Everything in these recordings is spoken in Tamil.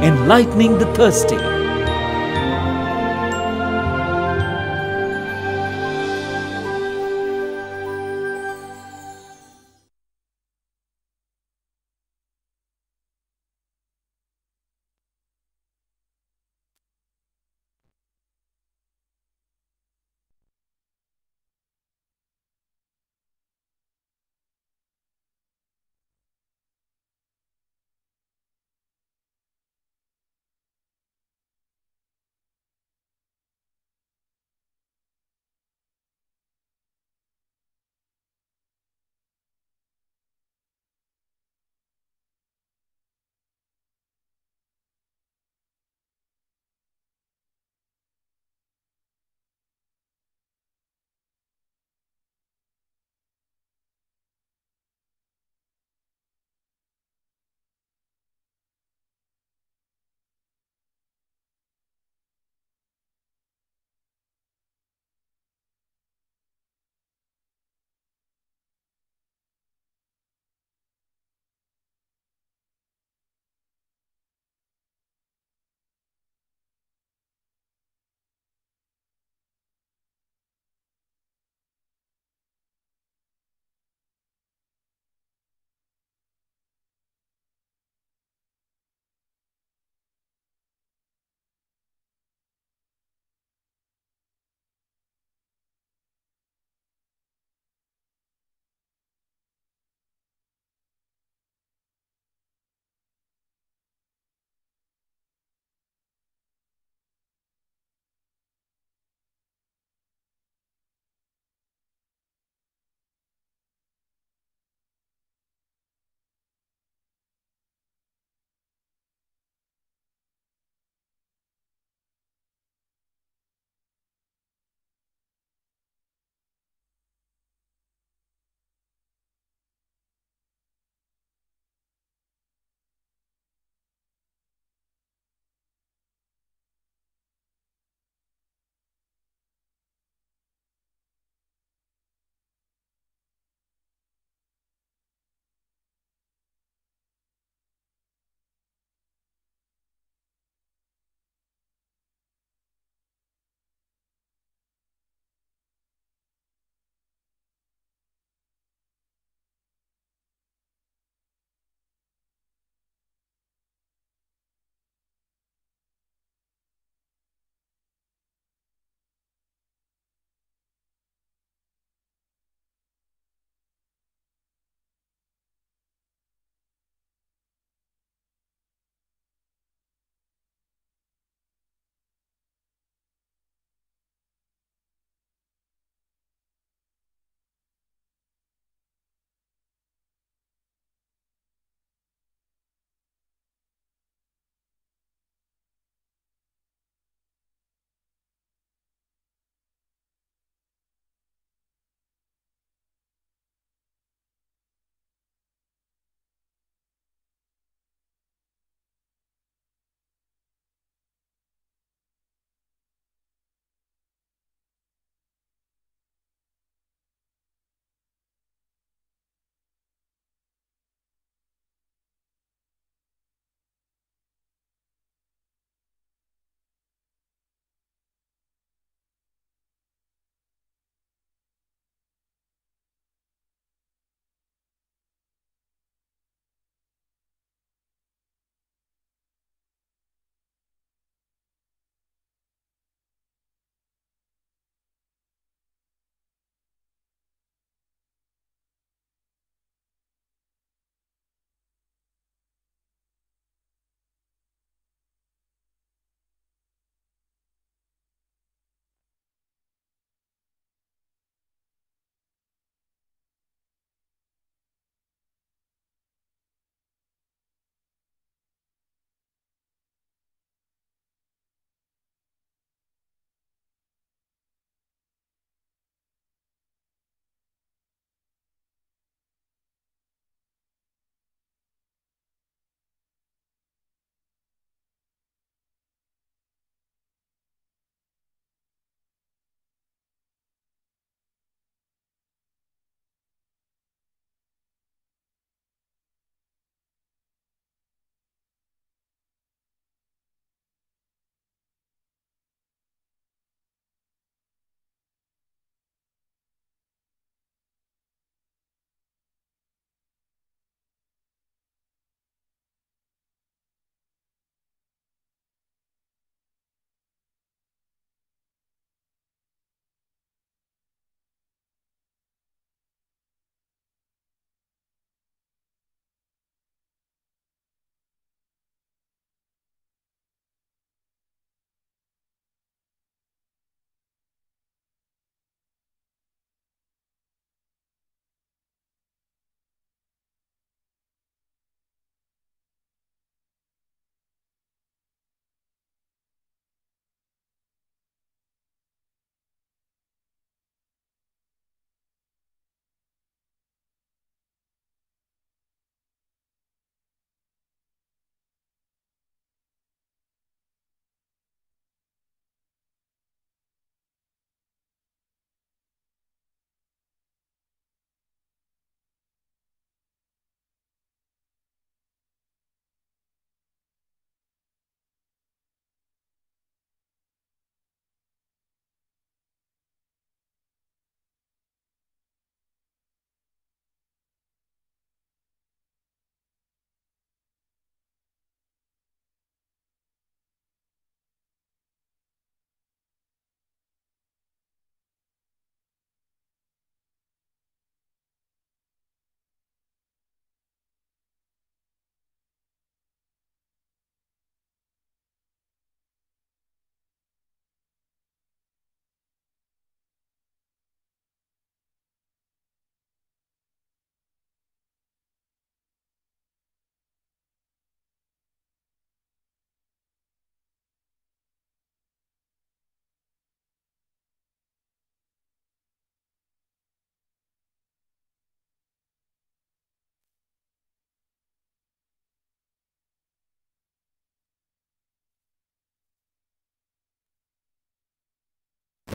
enlightening the thirsty.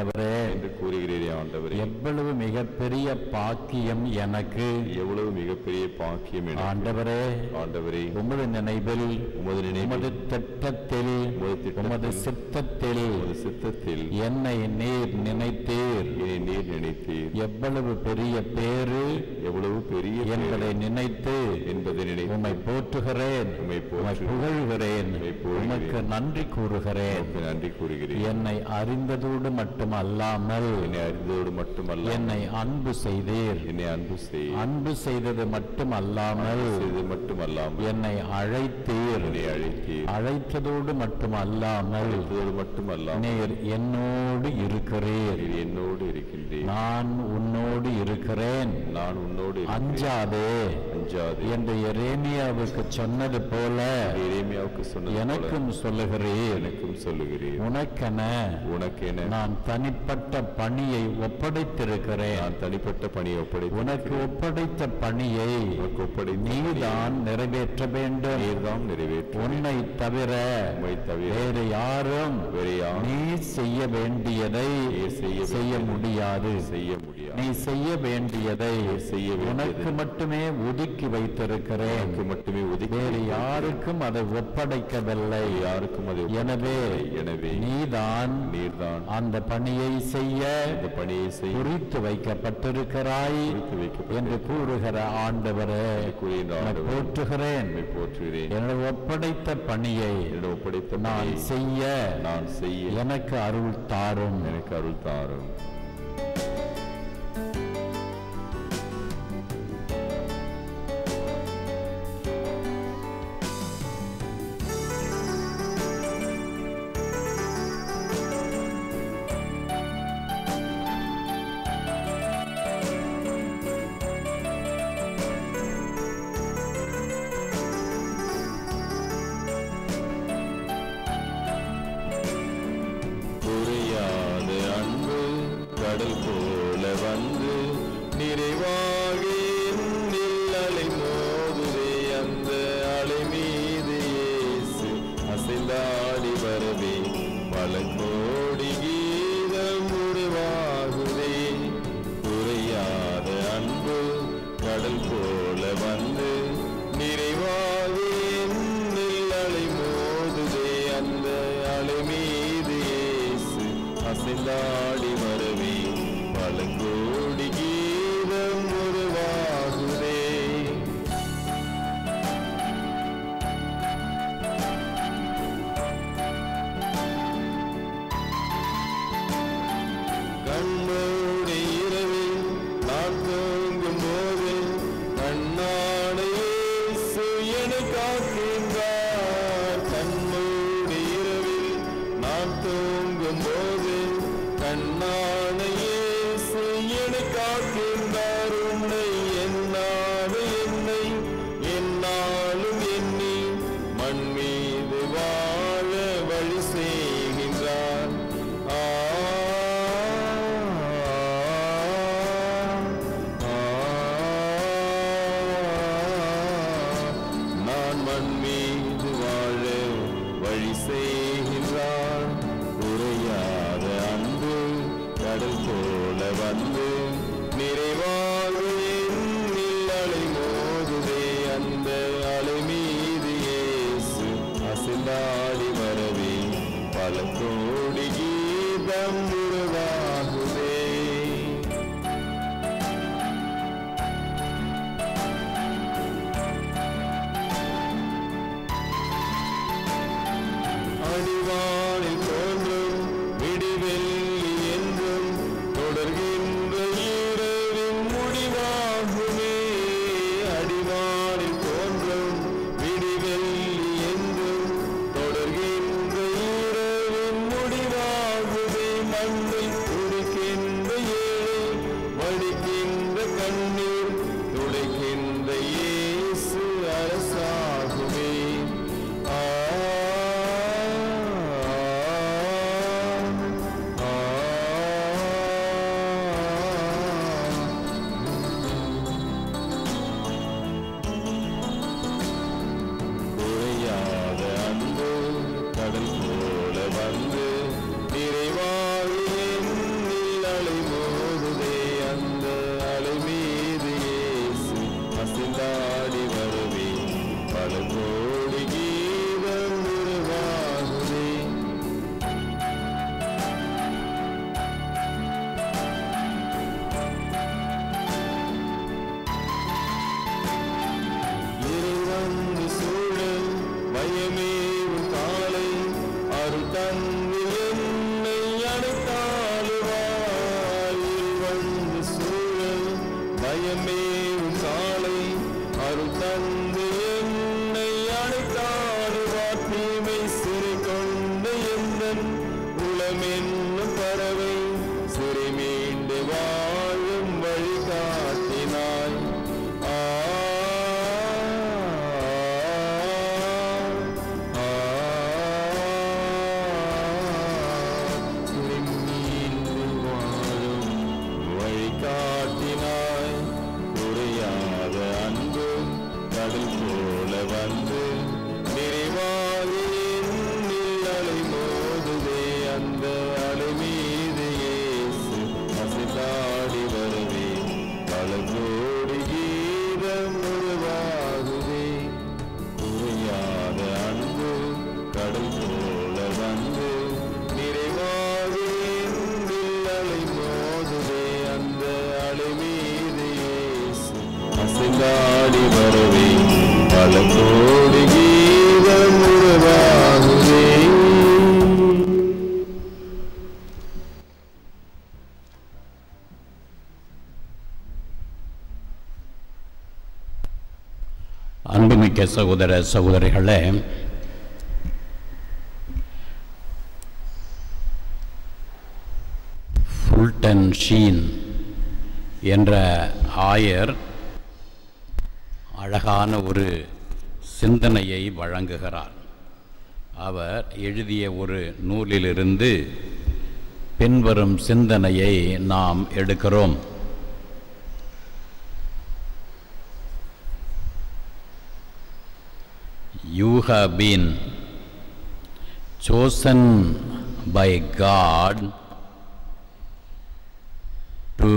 ஆண்டவரே என்று கூறுகிறீரே ஆண்டவரே எவ்வளவு மிகப்பெரிய பாக்கியம் எனக்கு எவ்வளவு மிகப்பெரிய பாக்கியம் எனக்கு. ஆண்டவரே ஆண்டவரே உமது நினைவில் உமது நினைவில் உமது திட்டத்தில் உமது திட்டத்தில், உமது சித்தத்தில் உமது சித்தத்தில் என்னை நீர் நினைத்தீர் என்னை நீர் நினைத்தீர் எவ்வளவு பெரிய பேரு எவ்வளவு பெரிய என்பதை பேர் நினைத்து என்பதை நினைத்து உம்மை போற்றுகிறேன் உம்மை உம்மை போற்றுகிறேன். புகழ்கிறேன் உம்மை புகழ்கிறேன். உமக்கு நன்றி கூறுகிறேன் உமக்கு நன்றி கூறுகிறேன் என்னை அறிந்ததோடு மட்டுமல்லாமல் என்னை அறிந்ததோடு மட்டுமல்ல என்னை அன்பு செய்தீர் என்னை அன்பு செய் அன்பு செய்தது மட்டுமல்லாமல் செய்து மட்டுமல்லாமல் என்னை அழைத்தீர் என்னை அழைத்தீர் அழைத்ததோடு மட்டுமல்லாமல் அழைத்ததோடு மட்டுமல்லாமல் நீர் என்னோடு இருக்கிறீர் நீர் என்னோடு இருக்கின்றேன் நான் உன்னோடு இருக்கிறேன் நான் உன்னோடு இருக்கிறேன். அஞ்சாதே அஞ்சாதே என்று எரேமியாவுக்கு சொன்னது போல எரேமியாவுக்கு சொன்னது போல எனக்கும் சொல்லுகிறீர் எனக்கும் சொல்லுகிறேன் உனக்கென உனக்கென நான் தனிப்பட்ட பணியை ஒப்படைத்திருக்கிறேன் நான் தனிப்பட்ட பணியை ஒப்படைத்து உனக்கு ஒப்படைத்த பணியை உனக்கு ஒப்படைத்து நீதான் நிறைவேற்ற வேண்டும் நீர்தான் நிறைவேற்றும் உன்னை தவிர உம்மை தவிர வேறு யாரும் வேறு யாரும் நீ செய்ய வேண்டியதை நீர் செய்ய செய்ய வேண்டியதை முடியாது செய்ய முடியாது நீ செய்ய வேண்டியதை செய்ய வேண்டியதை உனக்கு மட்டுமே ஒதுக்கி வைத்திருக்கிறேன் உனக்கு மட்டுமே ஒதுக்கி வேறு வைத்திருக்கிறேன். யாருக்கும் அதை ஒப்படைக்கவில்லை யாருக்கும் அதை எனவே ஒப்படைக்கவில்லை. எனவே நீதான் நீர்தான் அந்த பணியை செய்ய இந்த பணியை செய்ய குறித்து வைக்கப்பட்டிருக்கிறாய் குறித்து வைக்கப்பட்டிருக்கிறாய். என்று கூறுகிற ஆண்டவரே கூறுகின்ற உம்மை ஆண்டவரே, போற்றுகிறேன் உம்மை போற்றுகிறேன் என்னோட ஒப்படைத்த பணியை என்னிடம் ஒப்படைத்த நான் பணியை செய்ய நான் செய்ய எனக்கு அருள் தாரும் எனக்கு அருள் தாரும் புரியாத அன்பு கடல் போல வந்து நிறைவாக என்னில் அலை மோதுதே அந்த அலை மீது இயேசு அசைந்தாடி வரவே பல கோடி கீதம் உருவாகுதே புரியாத அன்பு கடல் போல வந்து நிறைவாக என்னில் அலை மோதுதே அந்த அலை மீது இயேசு அசைந்தாடி வரவே பல கோடி கீதம் உருவாகுதே கண்மூடி இரவில் நான் தூங்கும் போது கண்ணான இயேசு என்னை காக்கின்றார் கண்மூடி இரவில் நான் தூங்கும் போது கண்ணான இயேசு என்னை காக்கின்றார் உன்னை என்னாத என்னை என்னாலும் எண்ணி மண் மீது வாழ வழி செய்கின்றார் ஆ நான் மண் மீது வாழ வழி செய்கின்றார் குறையாத அன்பு கடல் போல வந்து நிறைவாக என்னில் அலை மோதுதே அந்த அலை மீது இயேசு அசைந்தாடி வரவே பல கோடி கீதம் உருவாகுதே அடிவானில் தோன்றும் விடிவெள்ளி என்றும் தொடர்கின்ற இரவின் முடிவாகுமே அடிவானில் தோன்றும் விடிவெள்ளி என்றும் தொடர்கின்ற இரவின் முடிவாகுமே மண் அருள் தந்து என்னை அழைத்தாளுவார் வந்து சூழல் பயமே உன் காலை அருள் தந்து என்னை அழைத்தாளுவார் தீமை சிறு கொண்டு எந்தன் உளமென்னும் பறவை சிறை மீண்டு வாழும் வழி காட்டினாய் ஆ ஆ, சிறை மீண்டு வாழும் வழி காட்டினாய் குறையாத அன்பு கடல் போல வந்து நிறைவாக என்னில் அலை மோதுதே அந்த அலை மீது இயேசு அசைந்தாடி வருவே பல கோடி கீதம் உருவாகுதே குறையாத அன்பு கடல் போல வந்து நிறைவாக என்னில் அலை மோதுதே அந்த அலை மீது இயேசு அசைந்தாடி வருவே பல கோடி கீதம் உருவாகுதே அன்புமிக்க சகோதர சகோதரிகளே ஃபுல்டன் ஷீன் என்ற ஆயர் அழகான ஒரு சிந்தனையை வழங்குகிறார் அவர் எழுதிய ஒரு நூலிலிருந்து பின்வரும் சிந்தனையை நாம் எடுக்கிறோம் you have been chosen by God to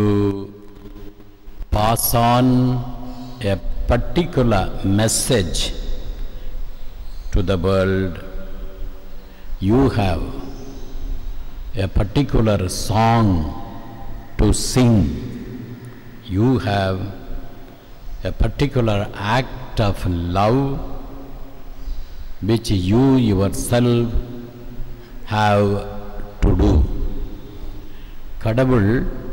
pass on a particular message to the world. You have a particular song to sing. You have a particular act of love which you yourself have to do. கடவுள்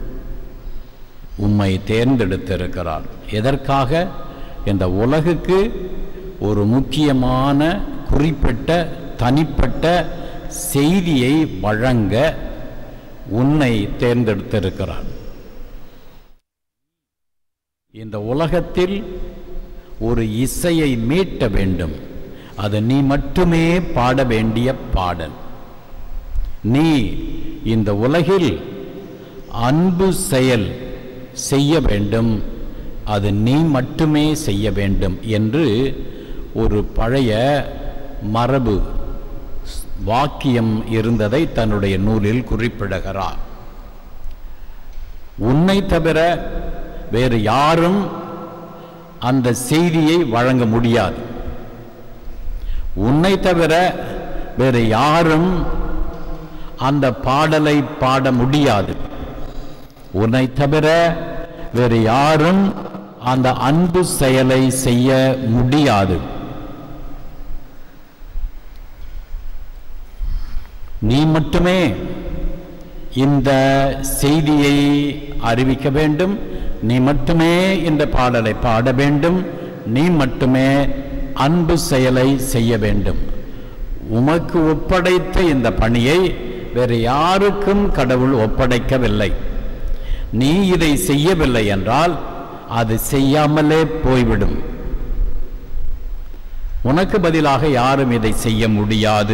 உம்மை தேர்ந்தெடுத்திருக்கிறார் எதற்காக இந்த உலகுக்கு ஒரு முக்கியமான குறிப்பிட்ட தனிப்பட்ட செய்தியை வழங்க உன்னை தேர்ந்தெடுத்திருக்கிறார் இந்த உலகத்தில் ஒரு இசையை மீட்ட வேண்டும் அது நீ மட்டுமே பாட வேண்டிய பாடல் நீ இந்த உலகில் அன்பு செயல் செய்ய வேண்டும் அது நீ மட்டுமே செய்ய வேண்டும் என்று ஒரு பழைய மரபு வாக்கியம் இருந்ததை தன்னுடைய நூலில் குறிப்பிடுகிறார் உன்னை தவிர வேறு யாரும் அந்த செய்தியை வழங்க முடியாது உன்னை தவிர வேறு யாரும் அந்த பாடலை பாட முடியாது உன்னை தவிர வேறு யாரும் அந்த அன்பு செயலை செய்ய முடியாது நீ மட்டுமே இந்த செய்தியை அறிவிக்க வேண்டும் நீ மட்டுமே இந்த பாடலை பாட வேண்டும் நீ மட்டுமே அன்பு செயலை செய்ய வேண்டும் உமக்கு ஒப்படைத்த இந்த பணியை வேறு யாருக்கும் கடவுள் ஒப்படைக்கவில்லை நீ இதை செய்யவில்லை என்றால் அது செய்யாமலே போய்விடும் உனக்கு பதிலாக யாரும் இதை செய்ய முடியாது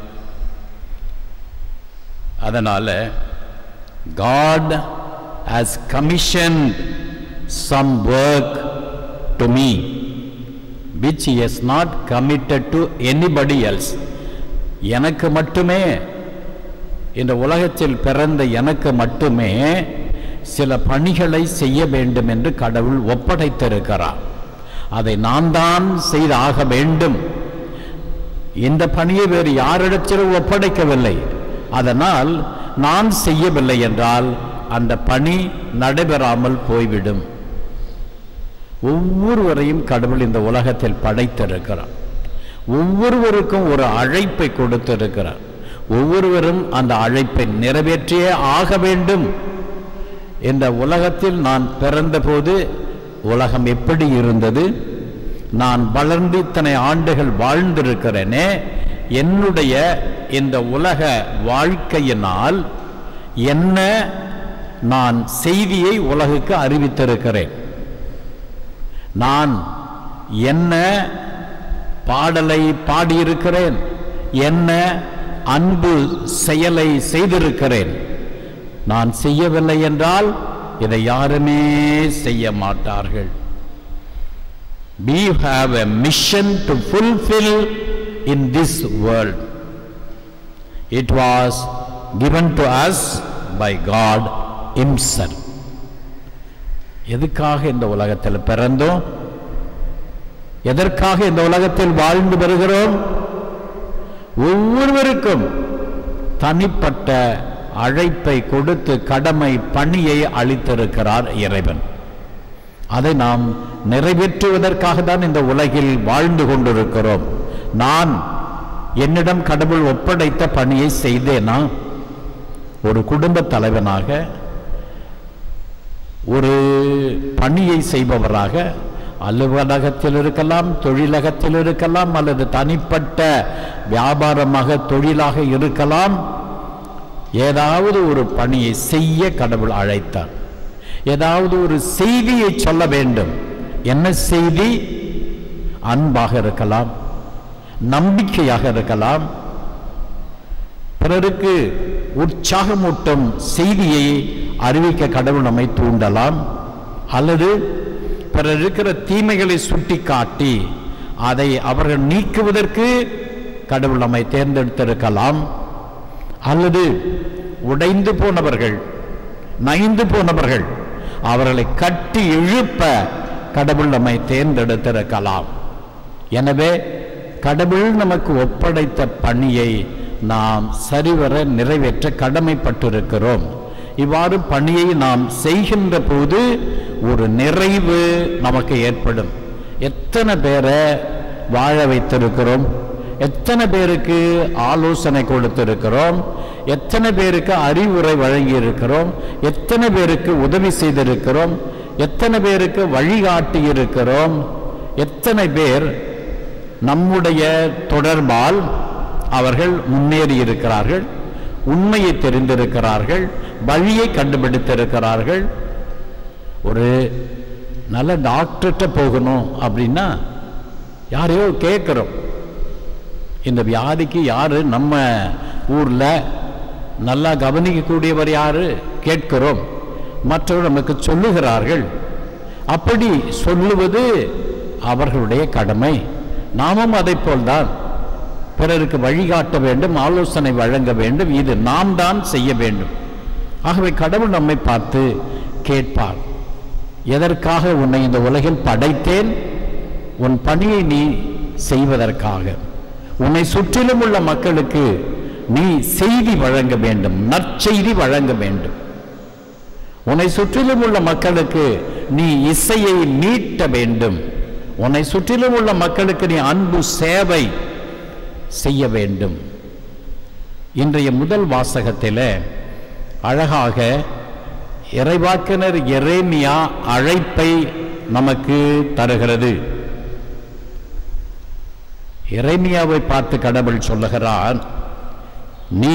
அதனால God has commissioned some work to me which he has not committed to anybody else எனக்கு மட்டுமே இந்த உலகத்தில் பிறந்த எனக்கு மட்டுமே சில பணிகளை செய்ய வேண்டும் என்று கடவுள் ஒப்படைத்திருக்கிறார் அதை நான் தான் செய்தாக வேண்டும் இந்த பணியை வேறு யாரிடத்திலும் ஒப்படைக்கவில்லை அதனால் நான் செய்யவில்லை என்றால் அந்த பணி நடைபெறாமல் போய்விடும் ஒவ்வொருவரையும் கடவுள் இந்த உலகத்தில் படைத்திருக்கிறார் ஒவ்வொருவருக்கும் ஒரு அழைப்பை கொடுத்திருக்கிறார் ஒவ்வொருவரும் அந்த அழைப்பை நிறைவேற்றியே ஆக வேண்டும் இந்த உலகத்தில் நான் பிறந்தபோது உலகம் எப்படி இருந்தது நான் வளர்ந்து இத்தனை ஆண்டுகள் வாழ்ந்திருக்கிறேனே என்னுடைய இந்த உலக வாழ்க்கையினால் என்ன நான் செய்தியை உலகுக்கு அறிவித்திருக்கிறேன் நான் என்ன பாடலை பாடியிருக்கிறேன் என்ன அன்பு செயலை செய்திருக்கிறேன் நான் செய்யவில்லை என்றால் இதை யாருமே செய்ய மாட்டார்கள் we have a mission to fulfill in this world it was given to us by god himself எதுக்காக இந்த உலகத்தில் பிறந்தோம் எதற்காக இந்த உலகத்தில் வாழ்ந்து வருகிறோம் ஒவ்வொருவருக்கும் தனிப்பட்ட அழைப்பை கொடுத்து கடமை பணியை அளித்திருக்கிறார் இறைவன் அதை நாம் நிறைவேற்றுவதற்காக தான் இந்த உலகில் வாழ்ந்து கொண்டிருக்கிறோம் நான் என்னிடம் கடவுள் ஒப்படைத்த பணியை செய்தேனா ஒரு குடும்ப தலைவனாக ஒரு பணியை செய்பவராக அலுவலகத்தில் இருக்கலாம் தொழிலகத்தில் இருக்கலாம் அல்லது தனிப்பட்ட வியாபாரமாக தொழிலாக இருக்கலாம் ஏதாவது ஒரு பணியை செய்ய கடவுள் அழைத்தார் ஏதாவது ஒரு செய்தியை சொல்ல வேண்டும் என்ன செய்தி அன்பாக இருக்கலாம் நம்பிக்கையாக இருக்கலாம் பிறருக்கு உற்சாகமூட்டும் செய்தியை அறிவிக்க கடவுள் நம்மை தூண்டலாம் அல்லது பிறர் இருக்கிற தீமைகளை சுட்டிக்காட்டி அதை அவர்கள் நீக்குவதற்கு கடவுள் நம்மை தேர்ந்தெடுத்திருக்கலாம் அல்லது உடைந்து போனவர்கள் நைந்து போனவர்கள் அவர்களை கட்டி இழுப்ப கடவுள் நம்மை தேர்ந்தெடுத்திருக்கலாம் எனவே கடவுள் நமக்கு ஒப்படைத்த பணியை நாம் சரிவர நிறைவேற்ற கடமைப்பட்டிருக்கிறோம் இவ்வாறு பணியை நாம் செய்கின்ற போது ஒரு நிறைவு நமக்கு ஏற்படும் எத்தனை பேரை வாழ வைத்திருக்கிறோம் எத்தனை பேருக்கு ஆலோசனை கொடுத்திருக்கிறோம் எத்தனை பேருக்கு அறிவுரை வழங்கி இருக்கிறோம் எத்தனை பேருக்கு உதவி செய்திருக்கிறோம் எத்தனை பேருக்கு வழிகாட்டி இருக்கிறோம் எத்தனை பேர் நம்முடைய தொடர்பால் அவர்கள் முன்னேறி இருக்கிறார்கள் உண்மையை தெரிந்திருக்கிறார்கள் வழியை கண்டுபிடித்திருக்கிறார்கள் ஒரு நல்ல டாக்டர்கிட்ட போகணும் அப்படின்னா யாரையோ கேட்குறோம் இந்த வியாதிக்கு யாரு நம்ம ஊர்ல நல்லா கவனிக்கக்கூடியவர் யாரு கேட்கிறோம் மற்றவர்கள் நமக்கு சொல்லுகிறார்கள் அப்படி சொல்லுவது அவர்களுடைய கடமை நாமும் அதை போல்தான் பிறருக்கு வழிகாட்ட வேண்டும் ஆலோசனை வழங்க வேண்டும் இது நாம் தான் செய்ய வேண்டும் ஆகவே கடவுள் நம்மை பார்த்து கேட்பார் எதற்காக உன்னை இந்த உலகில் படைத்தேன் உன் பணியை நீ செய்வதற்காக உன்னை சுற்றிலும் உள்ள மக்களுக்கு நீ செய்தி வழங்க வேண்டும் நற்செய்தி வழங்க வேண்டும் உன்னை சுற்றிலும் உள்ள மக்களுக்கு நீ இசையை நீட்ட வேண்டும் உன்னை சுற்றிலும் உள்ள மக்களுக்கு நீ அன்பு சேவை செய்ய வேண்டும் இன்றைய முதல் வாசகத்தில் அழகாக இறைவாக்கினர் எரேமியா அழைப்பை நமக்கு தருகிறது எரேமியாவை பார்த்து கடவுள் சொல்லுகிறார் நீ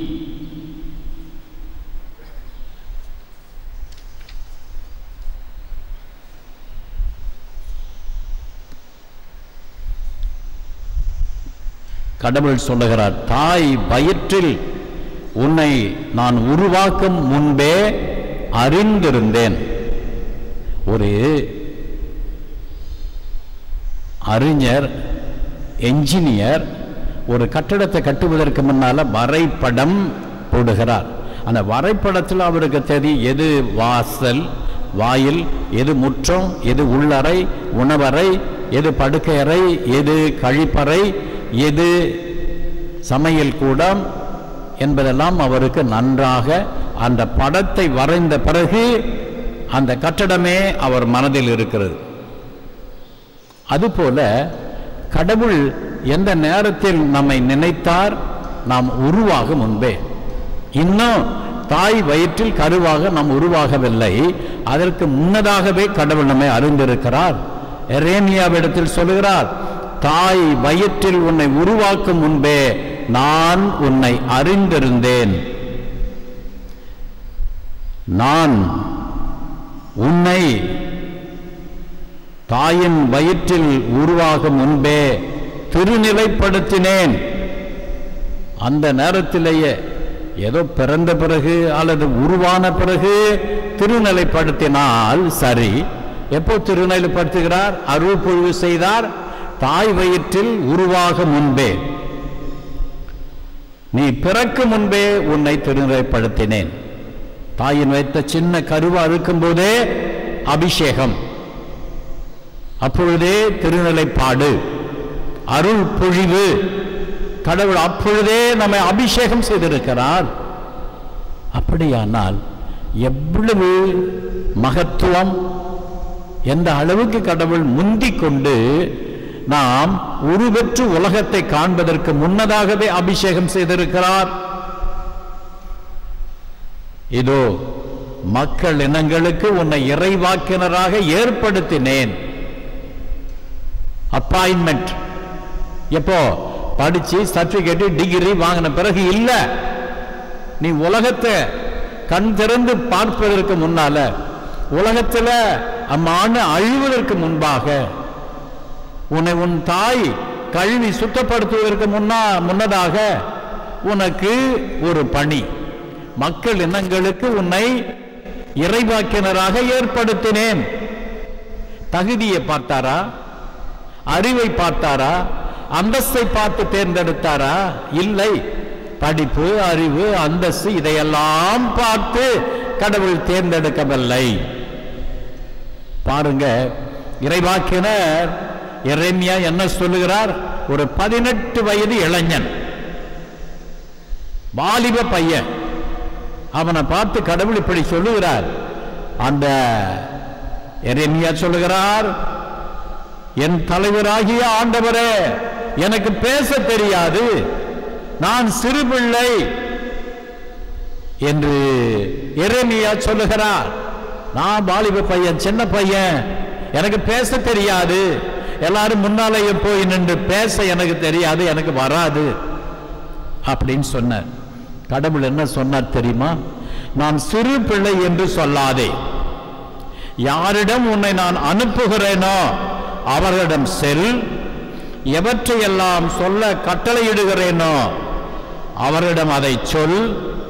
கடவுள் சொல்லுகிறார் தாய் வயிற்றில் உன்னை நான் உருவாக்கும் முன்பே அறிந்திருந்தேன் ஒரு அறிஞர் என்ஜினியர் ஒரு கட்டடத்தை கட்டுவதற்கு முன்னால வரைபடம் போடுகிறார் அந்த வரைபடத்தில் அவருக்கு தெரியும் எது வாசல் வாயில் எது முற்றம் எது உள்ளறை உணவறை எது படுக்கையறை எது கழிப்பறை எது சமையல் கூடம் என்பதெல்லாம் அவருக்கு நன்றாக அந்த படத்தை வரைந்த பிறகு அந்த கட்டடமே அவர் மனதில் இருக்கிறது அதுபோல கடவுள் எந்த நேரத்தில் நம்மை நினைத்தார் நாம் உருவாகும் முன்பே இன்னும் தாய் வயிற்றில் கருவாக நாம் உருவாகவில்லை அதற்கு முன்னதாகவே கடவுள் நம்மை அறிந்திருக்கிறார் எரேமியாவிடத்தில் சொல்லுகிறார் தாய் வயிற்றில் உன்னை உருவாக்கும் முன்பே நான் உன்னை அறிந்திருந்தேன் நான் உன்னை தாயின் வயிற்றில் உருவாகும் முன்பே திருநிலைப்படுத்தினேன் அந்த நேரத்திலேயே ஏதோ பிறந்த பிறகு அல்லது உருவான பிறகு திருநிலைப்படுத்தினால் சரி எப்போ திருநிலைப்படுத்துகிறார் அருள் பொழிவு செய்தார் தாய் வயிற்றில் உருவாக முன்பே நீ பிறக்கும் முன்பே உன்னை திருநிலைப்படுத்தினேன் தாயின் வைத்த சின்ன கருவா இருக்கும்போதே அபிஷேகம் அப்பொழுதே திருநிலைப்பாடு அருள் பொழிவு கடவுள் அப்பொழுதே நம்மை அபிஷேகம் செய்திருக்கிறார் அப்படியானால் எவ்வளவு மகத்துவம் எந்த அளவுக்கு கடவுள் முந்திக் கொண்டு நாம் உருவெற்று உலகத்தை காண்பதற்கு முன்னதாகவே அபிஷேகம் செய்திருக்கிறார் இதோ மக்கள் இனங்களுக்கு உன்னை இறைவாக்கினராக ஏற்படுத்தினேன் அப்பாயின்மெண்ட் எப்போ படிச்சு சர்டிபிகேட் டிகிரி வாங்கின பிறகு இல்ல நீ உலகத்தை கண் திறந்து பார்ப்பதற்கு முன்னால உலகத்துல அம்மானு அழிவதற்கு முன்பாக உன்னை உன் தாய் கழுவி சுத்தப்படுத்துவதற்கு முன்னா முன்னதாக உனக்கு ஒரு பணி மக்கள் இனங்களுக்கு உன்னை இறைவாக்கினராக ஏற்படுத்தினேன் தகுதியை பார்த்தாரா அறிவை பார்த்தாரா அந்தஸ்தை பார்த்து தேர்ந்தெடுத்தாரா இல்லை படிப்பு அறிவு அந்தஸ்து இதையெல்லாம் பார்த்து கடவுள் தேர்ந்தெடுக்கவில்லை பாருங்க இறைவாக்கினர் எரேமியா என்ன சொல்லுகிறார் ஒரு பதினெட்டு வயது இளைஞன் வாலிப பையன் அவனை பார்த்து கடவுள் இப்படி சொல்லுகிறார் அந்த எரேமியா சொல்லுகிறார் என் தலைவராகிய ஆண்டவரே எனக்கு பேச தெரியாது நான் சிறு பிள்ளை என்று எரேமியா சொல்லுகிறார் நான் வாலிப பையன் சின்ன பையன் எனக்கு பேச தெரியாது எல்லாரும் முன்னாலேயே போய் நின்று பேச எனக்கு தெரியாது எனக்கு வராது அப்படின்னு சொன்னார் கடவுள் என்ன சொன்னார் தெரியுமா நான் சிறு பிள்ளை என்று சொல்லாதே யாரிடம் உன்னை நான் அனுப்புகிறேனோ அவர்களிடம் செல் எவற்றையெல்லாம் சொல்ல கட்டளையிடுகிறேனோ அவர்களிடம் அதை சொல்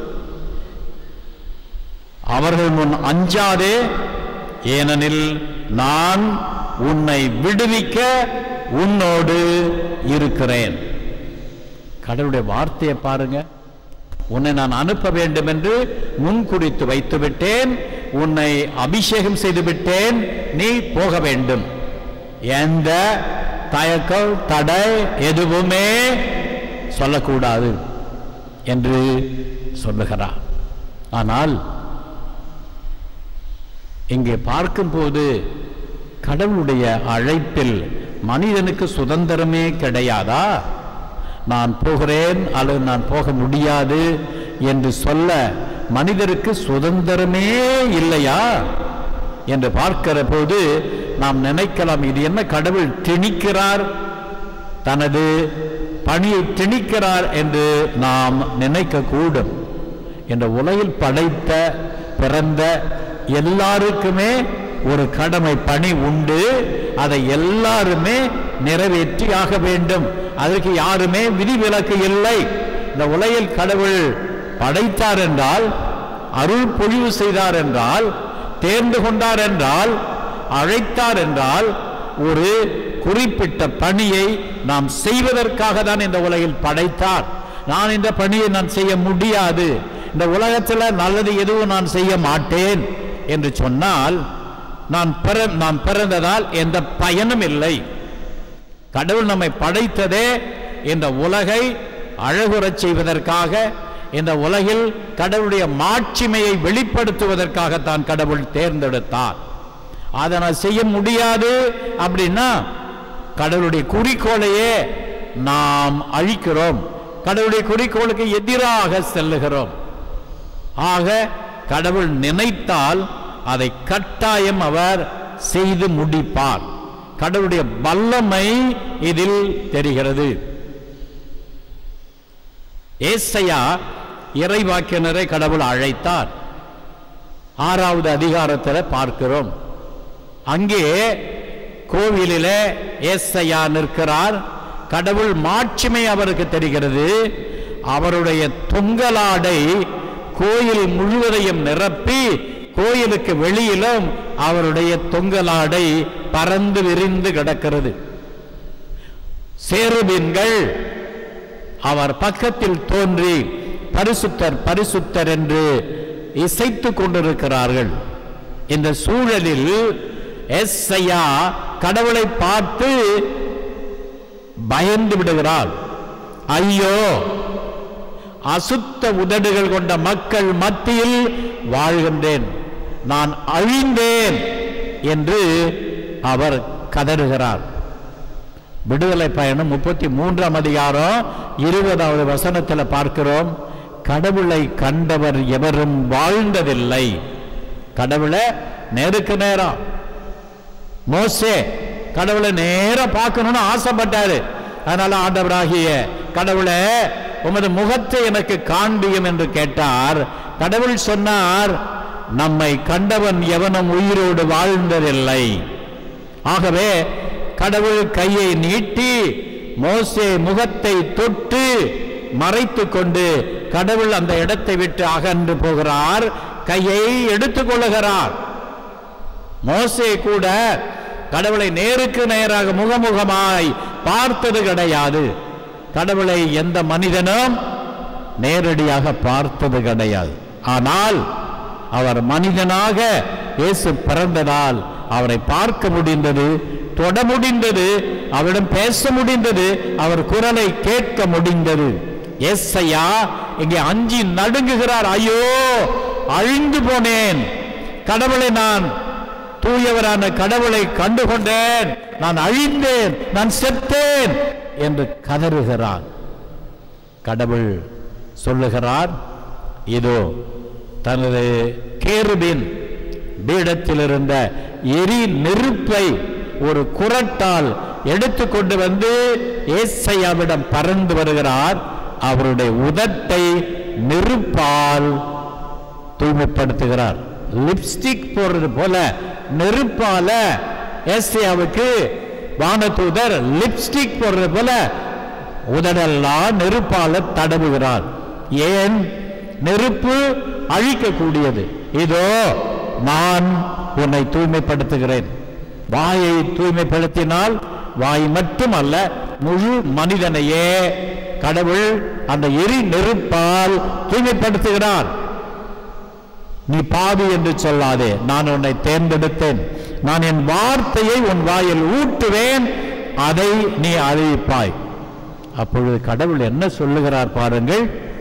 அவர்கள் முன் அஞ்சாதே ஏனெனில் நான் உன்னை விடுவிக்க உன்னோடு இருக்கிறேன் கடவுளுடைய வார்த்தையை பாருங்க உன்னை நான் அனுப்ப வேண்டும் என்று முன்குறித்து வைத்து விட்டேன் உன்னை அபிஷேகம் செய்து விட்டேன் நீ போக வேண்டும் எந்த தயக்கம் தடை எதுவுமே சொல்லக்கூடாது என்று சொல்லுகிறார் ஆனால் இங்கே பார்க்கும்போது கடவுளுடைய அழைப்பில் மனிதனுக்கு சுதந்திரமே கிடையாதா நான் போகிறேன் அல்லது நான் போக முடியாது என்று சொல்ல மனிதருக்கு சுதந்திரமே இல்லையா என்று பார்க்கிற போது நாம் நினைக்கலாம் இது என்ன கடவுள் திணிக்கிறார் தனது பணியை திணிக்கிறார் என்று நாம் நினைக்க கூடும் இந்த உலகில் படைத்த பிறந்த எல்லாருக்குமே ஒரு கடமை பணி உண்டு அதை எல்லாருமே நிறைவேற்றி ஆக வேண்டும் அதற்கு யாருமே விதிவிலக்கு இல்லை இந்த உலகில் கடவுள் படைத்தார் என்றால் அருள் பொழிவு செய்தார் என்றால் தேர்ந்து கொண்டார் என்றால் அழைத்தார் என்றால் ஒரு குறிப்பிட்ட பணியை நாம் செய்வதற்காக தான் இந்த உலகில் படைத்தார் நான் இந்த பணியை நான் செய்ய முடியாது இந்த உலகத்தில் நல்லது எதுவும் நான் செய்ய மாட்டேன் என்று சொன்னால் நான் பிற நான் பிறந்ததால் எந்த பயனும் இல்லை கடவுள் நம்மை படைத்ததே இந்த உலகை அழகுறச் செய்வதற்காக இந்த உலகில் கடவுளுடைய மாட்சிமையை வெளிப்படுத்துவதற்காகத்தான் கடவுள் தேர்ந்தெடுத்தார் அதை நான் செய்ய முடியாது அப்படின்னா கடவுளுடைய குறிக்கோளையே நாம் அழிக்கிறோம் கடவுளுடைய குறிக்கோளுக்கு எதிராக செல்லுகிறோம் ஆக கடவுள் நினைத்தால் அதை கட்டாயம் அவர் செய்து முடிப்பார் கடவுளுடைய வல்லமை இதில் தெரிகிறது ஏசையா இறைவாக்கினரை கடவுள் அழைத்தார் ஆறாவது அதிகாரத்தில் பார்க்கிறோம் அங்கே கோவிலிலே ஏசையா நிற்கிறார் கடவுள் மாட்சிமை அவருக்கு தெரிகிறது அவருடைய தொங்கலாடை கோயில் முழுவதையும் நிரப்பி கோயிலுக்கு வெளியிலும் அவருடைய தொங்கலாடை பறந்து விரிந்து கிடக்கிறது சேருபீன்கள் அவர் பக்கத்தில் தோன்றி பரிசுத்தர் பரிசுத்தர் என்று இசைத்துக் கொண்டிருக்கிறார்கள் இந்த சூழலில் எஸ்ஐயா கடவுளை பார்த்து பயந்து விடுகிறார் ஐயோ அசுத்த உதடுகள் கொண்ட மக்கள் மத்தியில் வாழ்கின்றேன் நான் அழிந்தேன் என்று அவர் கதறுகிறார் விடுதலை பயணம் முப்பத்தி மூன்றாம் அதிகாரம் இருபதாவது வசனத்தில் பார்க்கிறோம் கடவுளை கண்டவர் எவரும் வாழ்ந்ததில்லை கடவுளை நேருக்கு நேரம் மோசே கடவுளை நேரா பார்க்கணும்னு ஆசைப்பட்டாரு அதனால ஆண்டவராகிய கடவுளை உமது முகத்தை எனக்கு காண்பியும் என்று கேட்டார் கடவுள் சொன்னார் நம்மை கண்டவன் எவனும் உயிரோடு வாழ்ந்ததில்லை ஆகவே கடவுள் கையை நீட்டி மோசே முகத்தை தொட்டு மறைத்து கொண்டு கடவுள் அந்த இடத்தை விட்டு அகன்று போகிறார் கையை எடுத்துக் கொள்ளுகிறார் மோசே கூட கடவுளை நேருக்கு நேராக முகமுகமாய் பார்த்தது கிடையாது கடவுளை எந்த மனிதனும் நேரடியாக பார்த்தது கிடையாது ஆனால் அவர் மனிதனாக இயேசு பிறந்ததால் அவரை பார்க்க முடிந்தது தொட முடிந்தது அவரிடம் பேச முடிந்தது அவர் குரலை கேட்க முடிந்தது எஸ்ஐயா இங்கே அஞ்சி நடுங்குகிறார் ஐயோ அழிந்து போனேன் கடவுளை நான் தூயவரான கடவுளை கண்டுகொண்டேன் நான் அழிந்தேன் நான் செத்தேன் என்று கதறுகிறான் கடவுள் சொல்லுகிறார் இதோ தனது கேருபின் பீடத்தில் இருந்த எரி நெருப்பை ஒரு குரட்டால் எடுத்துக்கொண்டு வந்து ஏசையாவிடம் பறந்து வருகிறார் அவருடைய உதட்டை நெருப்பால் தூய்மைப்படுத்துகிறார் லிப்ஸ்டிக் போடுறது போல நெருப்பால ஏசியாவுக்கு வானதூதர் லிப்ஸ்டிக் போடுறது போல உதடெல்லாம் நெருப்பால தடவுகிறார் ஏன் நெருப்பு அழிக்கக்கூடியது இதோ நான் உன்னை தூய்மைப்படுத்துகிறேன் வாயை தூய்மைப்படுத்தினால் வாய் மட்டுமல்ல முழு மனிதனையே கடவுள் அந்த எரி நெருப்பால் தூய்மைப்படுத்துகிறார் நீ பாவி என்று சொல்லாதே நான் உன்னை தேர்ந்தெடுத்தேன் நான் என் வார்த்தையை உன் வாயில் ஊட்டுவேன் அதை நீ அறிவிப்பாய் அப்பொழுது கடவுள் என்ன சொல்லுகிறார் பாருங்கள்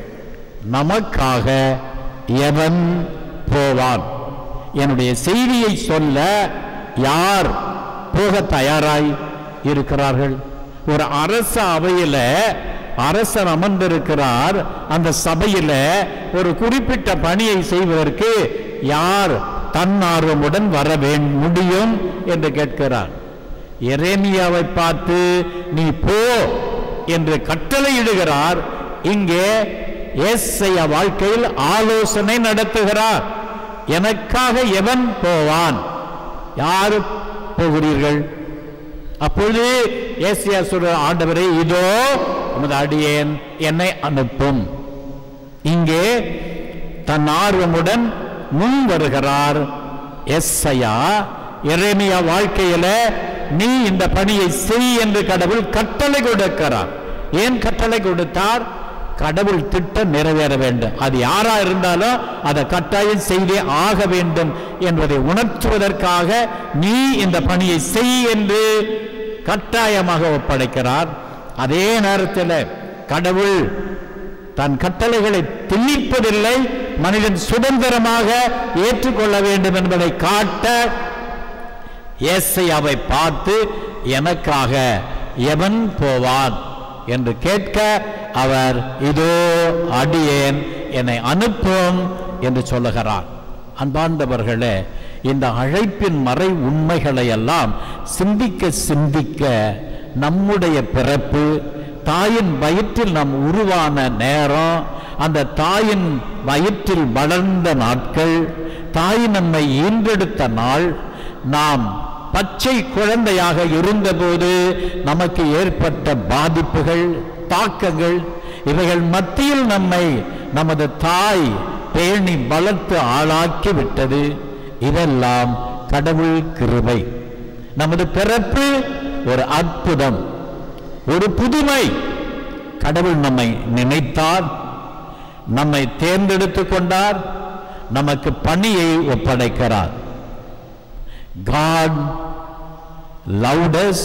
நமக்காக எவன் போவான் என்னுடைய செய்தியை சொல்ல யார் போக தயாராய் இருக்கிறார்கள் ஒரு அரச அவையில அரசர் அமர்ந்திருக்கிறார் அந்த சபையில ஒரு குறிப்பிட்ட பணியை செய்வதற்கு யார் தன்னார்வமுடன் வர வேண் முடியும் என்று கேட்கிறார் எரேமியாவை பார்த்து நீ போ என்று கட்டளையிடுகிறார் இங்கே ஏசையா வாழ்க்கையில் ஆலோசனை நடத்துகிறார் எனக்காக எவன் போவான் யாரு போகிறீர்கள் அப்பொழுது ஏசியா சொல்ற ஆண்டவரே இதோ உமது அடியேன் என்னை அனுப்பும் இங்கே தன் ஆர்வமுடன் முன் வருகிறார் எஸ்ஐயா எரேமியா வாழ்க்கையில நீ இந்த பணியை செய் என்று கடவுள் கட்டளை கொடுக்கிறார் ஏன் கட்டளை கொடுத்தார் கடவுள் திட்டம் நிறைவேற வேண்டும் அது யாரா இருந்தாலும் அதை கட்டாயம் செய்தே ஆக வேண்டும் என்பதை உணர்த்துவதற்காக நீ இந்த பணியை செய் என்று கட்டாயமாக ஒப்படைக்கிறார் அதே நேரத்தில் கடவுள் தன் கட்டளைகளை திணிப்பதில்லை மனிதன் சுதந்திரமாக ஏற்றுக்கொள்ள வேண்டும் என்பதை காட்ட ஏசையாவை பார்த்து எனக்காக எவன் போவான் என்று கேட்க அவர் இதோ அடியேன் என்னை அனுப்பும் என்று சொல்லுகிறார் அன்பார்ந்தவர்களே இந்த அழைப்பின் மறை உண்மைகளை எல்லாம் சிந்திக்க சிந்திக்க நம்முடைய பிறப்பு தாயின் வயிற்றில் நாம் உருவான நேரம் அந்த தாயின் வயிற்றில் வளர்ந்த நாட்கள் தாய் நம்மை ஈன்றெடுத்த நாள் நாம் பச்சை குழந்தையாக இருந்தபோது நமக்கு ஏற்பட்ட பாதிப்புகள் தாக்கங்கள் இவைகள் மத்தியில் நம்மை நமது தாய் பேணி வளர்த்து ஆளாக்கி விட்டது இதெல்லாம் கடவுள் கிருபை நமது பிறப்பு ஒரு அற்புதம் ஒரு புதுமை கடவுள் நம்மை நினைத்தார் நம்மை தேர்ந்தெடுத்துக் கொண்டார் நமக்கு பணியை ஒப்படைக்கிறார் God loved us,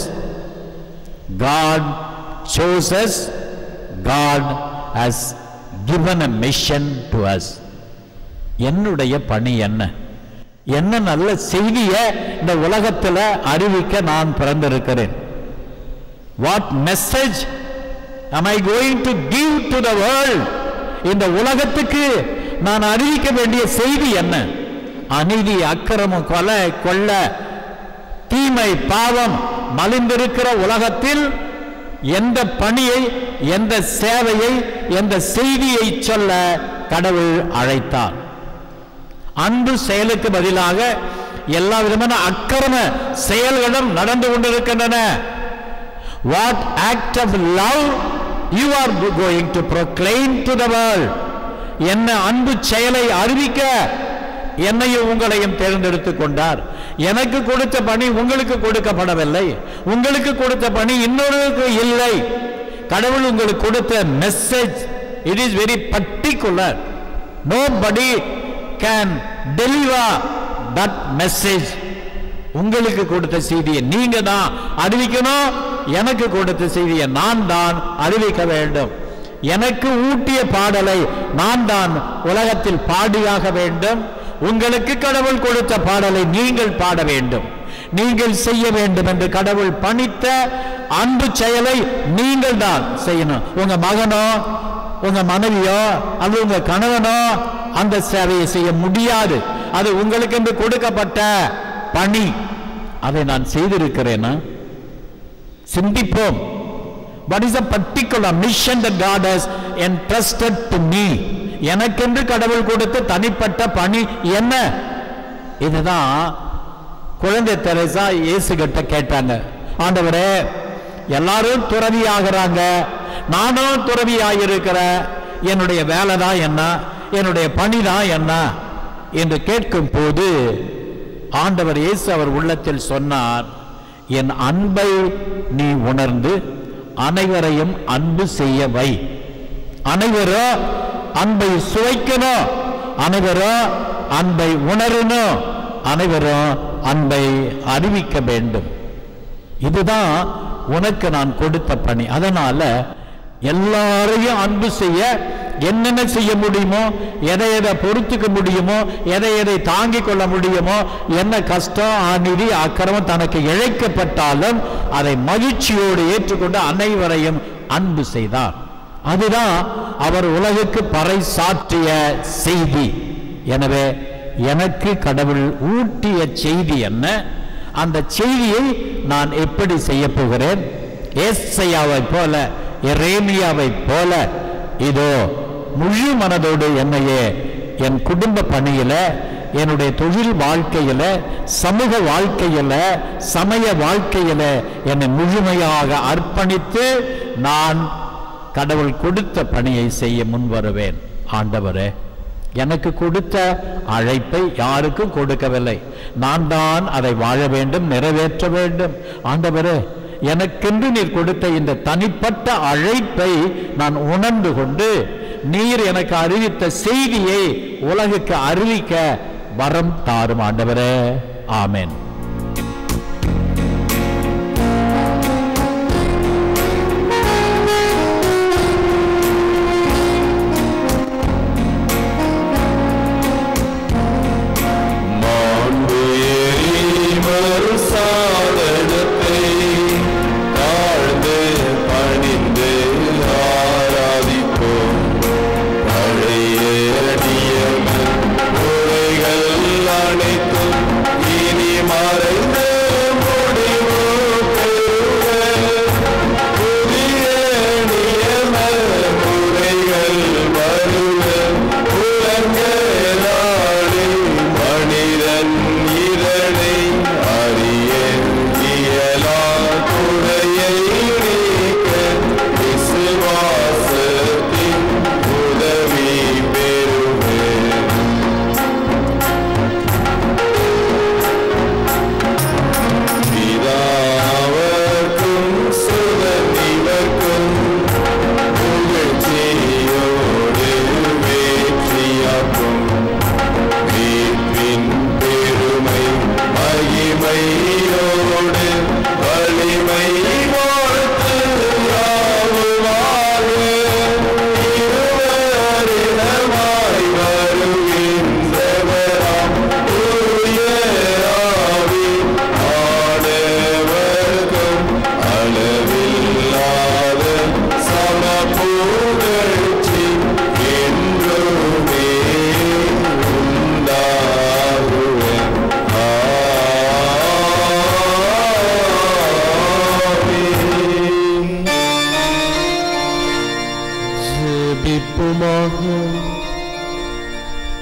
God chose us, God has given a mission to us. என்னுடைய பணி என்ன என்ன நல்ல செய்தியை இந்த உலகத்தில் அறிவிக்க நான் பிறந்திருக்கிறேன் what message am I going to give to the world இந்த உலகத்துக்கு நான் அறிவிக்க வேண்டிய செய்தி என்ன அநீதி அக்கிரமம் கொலை கொள்ள தீமை பாவம் மலிந்திருக்கிற உலகத்தில் எந்த பணியை எந்த சேவையை எந்த செய்தியை சொல்ல கடவுள் அழைத்தார் அன்பு செயலுக்கு பதிலாக எல்லா விதமான அக்கிரம செயல்களும் நடந்து கொண்டிருக்கின்றன what act of love you are going to proclaim to the world என்ன அன்பு செயலை அறிவிக்க என்னையும் உங்களையும் தேர்ந்தெடுத்துக் கொண்டார் எனக்கு கொடுத்த பணி உங்களுக்கு கொடுக்கப்படவில்லை உங்களுக்கு கொடுத்த பணி இன்னொருக்கு இல்லை கடவுள் உங்களுக்கு கொடுத்த message it is very particular nobody can deliver that message உங்களுக்கு கொடுத்த செய்தியை நீங்க தான் அறிவிக்கணும் எனக்கு கொடுத்த செய்தியை நான் தான் அறிவிக்க வேண்டும் எனக்கு ஊட்டிய பாடலை நான் தான் உலகத்தில் பாடியாக வேண்டும் உங்களுக்கு கடவுள் கொடுத்த பாடலை நீங்கள் பாட வேண்டும் நீங்கள் செய்ய வேண்டும் என்று கடவுள் பணித்த அன்பு செயலை நீங்கள் தான் செய்யணும் உங்க மகனோ உங்க மனைவியோ அல்லது உங்க கணவனோ அந்த சேவையை செய்ய முடியாது அது உங்களுக்கு என்று கொடுக்கப்பட்ட பணி அதை நான் செய்திருக்கிறேனா சிந்திப்போம் what is a particular mission that God has entrusted to me எனக்கென்று கடவுள் கொடுத்த தனிப்பட்ட பணி என்ன இதுதான் குழந்தை தெரசா இயேசு கிட்ட கேட்டாங்க ஆண்டவரே எல்லாரும் துறவி ஆகிறாங்க நானும் துறவி ஆகியிருக்கிறேன் என்னுடைய வேலை தான் என்ன என்னுடைய பணி தான் என்ன என்று கேட்கும் போது ஆண்டவர் இயேசு அவர் உள்ளத்தில் சொன்னார் என் அன்பை நீ உணர்ந்து அனைவரையும் அன்பு செய்ய வை அனைவரும் அன்பை சுவைக்கணும் அனைவரும் அன்பை உணரணும் அனைவரும் அன்பை அறிவிக்க வேண்டும் இதுதான் உனக்கு நான் கொடுத்த பணி அதனால எல்லாரையும் அன்பு செய்ய என்னென்ன செய்ய முடியுமோ எதை எதை பொறுத்துக்க முடியுமோ எதை எதை தாங்கிக் கொள்ள முடியுமோ என்ன கஷ்டம் அநீதி அக்கிரமம் தனக்கு இழைக்கப்பட்டாலும் அதை மகிழ்ச்சியோடு ஏற்றுக்கொண்டு அனைவரையும் அன்பு செய்தார் அதுதான் அவர் உலகுக்கு பறை சாற்றிய செய்தி எனவே எனக்கு கடவுள் ஊட்டிய செய்தி என்ன அந்த செய்தியை நான் எப்படி செய்ய போகிறேன் ஏசையாவை போல எரேமியாவை போல இதோ முழு மனதோடு என்னையே என் குடும்ப பணியில என்னுடைய தொழில் வாழ்க்கையில சமூக வாழ்க்கையில சமய வாழ்க்கையில என்னை முழுமையாக அர்ப்பணித்து நான் கடவுள் கொடுத்த பணியை செய்ய முன் வருவேன் ஆண்டவரே எனக்கு கொடுத்த அழைப்பை யாருக்கும் கொடுக்கவில்லை நான் தான் அதை வாழ வேண்டும் நிறைவேற்ற வேண்டும் ஆண்டவரே எனக்கென்று நீர் கொடுத்த இந்த தனிப்பட்ட அழைப்பை நான் உணர்ந்து கொண்டு நீர் எனக்கு அறிவித்த செய்தியை உலகுக்கு அறிவிக்க வரம் தாரும் ஆண்டவரே ஆமென் மாண்புயேறிவர் சாதனத்தை தாழ்ந்து பணிந்து ஆராதிப்போம்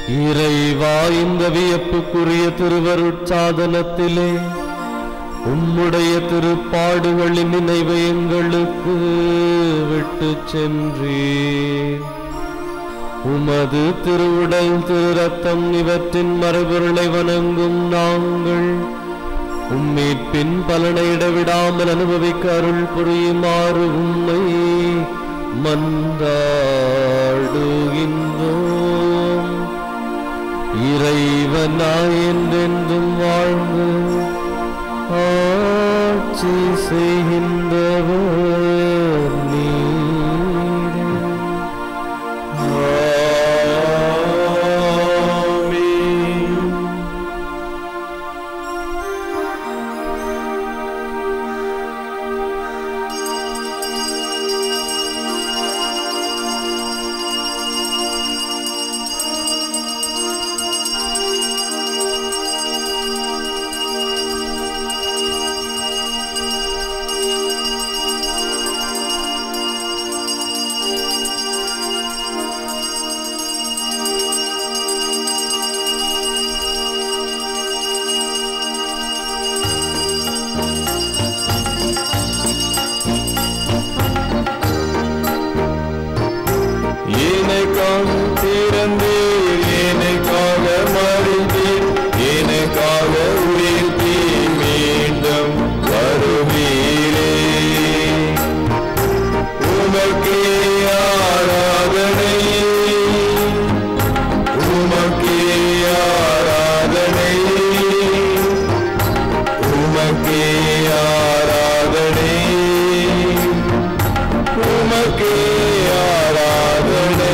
இறைவா இந்த வியப்புக்குரிய திருவருட்சாதனத்திலே உம்முடைய திருப்பாடுகளின் நினைவை எங்களுக்கு விட்டு சென்றீர் உமது திருவுடல் திருரத்தம் இவற்றின் மரபொருளை வணங்கும் நாங்கள் உம்மீட்பின் பலனை இடைவிடாமல் அனுபவிக்க அருள் புரியுமாறு உம்மை மன்றாடுகின்றோம் இறைவனாய் என்றென்றும் வாழ்ந்து ஆட்சி செய்கின்றவர் நீரே எனக்காக பிறந்தீர் எனக்காக மறித்தீர் எனக்காக உயிர்த்தீர் மீண்டும் வருவீரே உமக்கே ஆராதனை உமக்கே ஆராதனை உமக்கே ஆராதனை உமக்கே ஆராதனை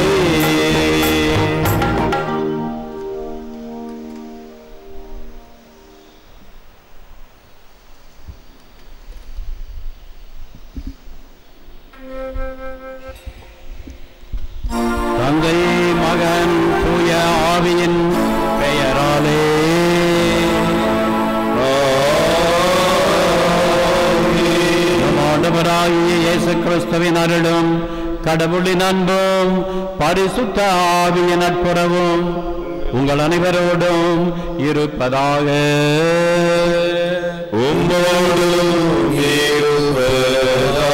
தந்தை மகன் தூய ஆவியின் பெயராலே நம் ஆண்டவராகிய இயேசு கிறிஸ்துவின் அருளும் கடவுளின் அன்பும் பரிசுத்த ஆவியின் நட்புறவும் உங்கள் அனைவரோடும் இருப்பதாக உம்மோடும் இருப்பதாக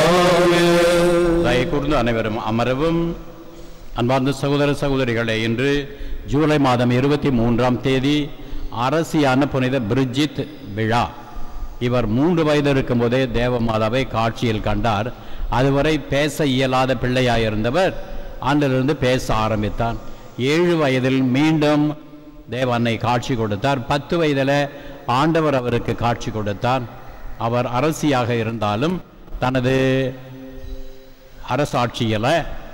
தயை கூர்ந்து அனைவரும் அமரவும் அன்பார்ந்த சகோதர சகோதரிகளே இன்று ஜூலை மாதம் இருபத்தி மூன்றாம் தேதி அரசியான புனித பிரிஜித் விழா இவர் மூன்று வயது இருக்கும்போதே தேவமாதாவை காட்சியில் கண்டார் அதுவரை பேச இயலாத பிள்ளையாயிருந்தவர் அன்றிலிருந்து பேச ஆரம்பித்தார் ஏழு வயதில் மீண்டும் தேவ அன்னை காட்சி கொடுத்தார் பத்து வயதில் ஆண்டவர் அவருக்கு காட்சி கொடுத்தார் அவர் அரசியாக இருந்தாலும் தனது அரசாட்சியில்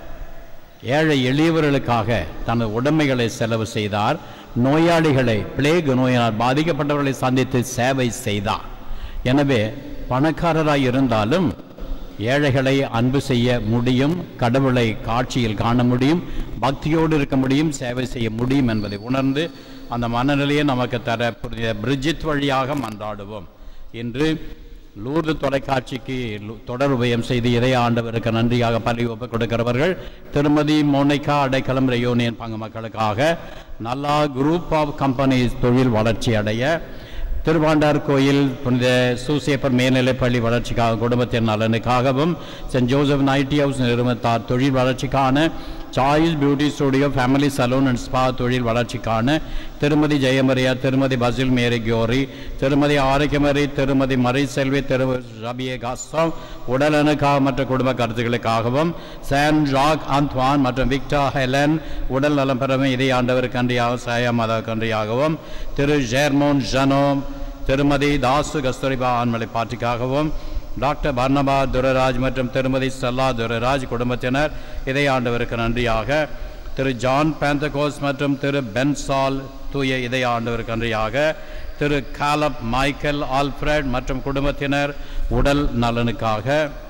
ஏழை எளியவர்களுக்காக தனது உடைமைகளை செலவு செய்தார் நோயாளிகளை பிளேக் நோயினால் பாதிக்கப்பட்டவர்களை சந்தித்து சேவை செய்தார் எனவே பணக்காரராய் இருந்தாலும் ஏழைகளை அன்பு செய்ய முடியும் கடவுளை காட்சியில் காண முடியும் பக்தியோடு இருக்க முடியும் சேவை செய்ய முடியும் என்பதை உணர்ந்து அந்த மனநிலையை நமக்கு தர புரிய பிரிஜித் வழியாக மன்றாடுவோம் இன்று லூர்து தொலைக்காட்சிக்கு லு- தொடர் உபயம் செய்து இதய ஆண்டவருக்கு நன்றியாக பள்ளி ஒப்புக் கொடுக்கிறவர்கள் திருமதி மோனிகா அடைக்கலம் ரெயோனியன் பங்கு மக்களுக்காக நல்லா குரூப் ஆஃப் கம்பெனிஸ் தொழில் வளர்ச்சி அடைய திருவாண்டார் கோயில் புனித சூசேப்பர் மேல்நிலைப் பள்ளி வளர்ச்சிக்காக குடும்பத்தின் நலனுக்காகவும் சென்ட் ஜோசப் நைட்டி ஹவுஸ் நிறுவனத்தார் தொழில் வளர்ச்சிக்கான choice beauty studio family salon and spa தொழில் வளர்ச்சிக்கான திருமதி ஜெயமரியா திருமதி பசில் மேரி கியோரி திருமதி ஆரோக்கியமரி திருமதி மறை செல்வி திரு ரபியே காஸ்டம் உடலனுக்காக மற்ற குடும்ப கருத்துக்களுக்காகவும் சான் ஜாக் அந்த்வான் மற்றும் விக்டா ஹெலன் உடல் நலம் பெறவும் இதே ஆண்டவருக்கு அன்றியாக சாயா மத கன்றியாகவும் திரு ஜெர்மோன் ஜனோம் திருமதி தாசு கஸ்தூரிபா ஆண்மலை பாட்டிக்காகவும் டாக்டர் பர்னபா துரராஜ் மற்றும் திருமதி ஸ்டெல்லா துரராஜ் குடும்பத்தினர் இதே ஆண்டவருக்கு நன்றியாக திரு ஜான் பேந்தகோஸ் மற்றும் திரு பென்சால் தூய இதய ஆண்டவருக்கு நன்றியாக திரு காலப் மைக்கேல் ஆல்ஃபிரட் மற்றும் குடும்பத்தினர் உடல் நலனுக்காக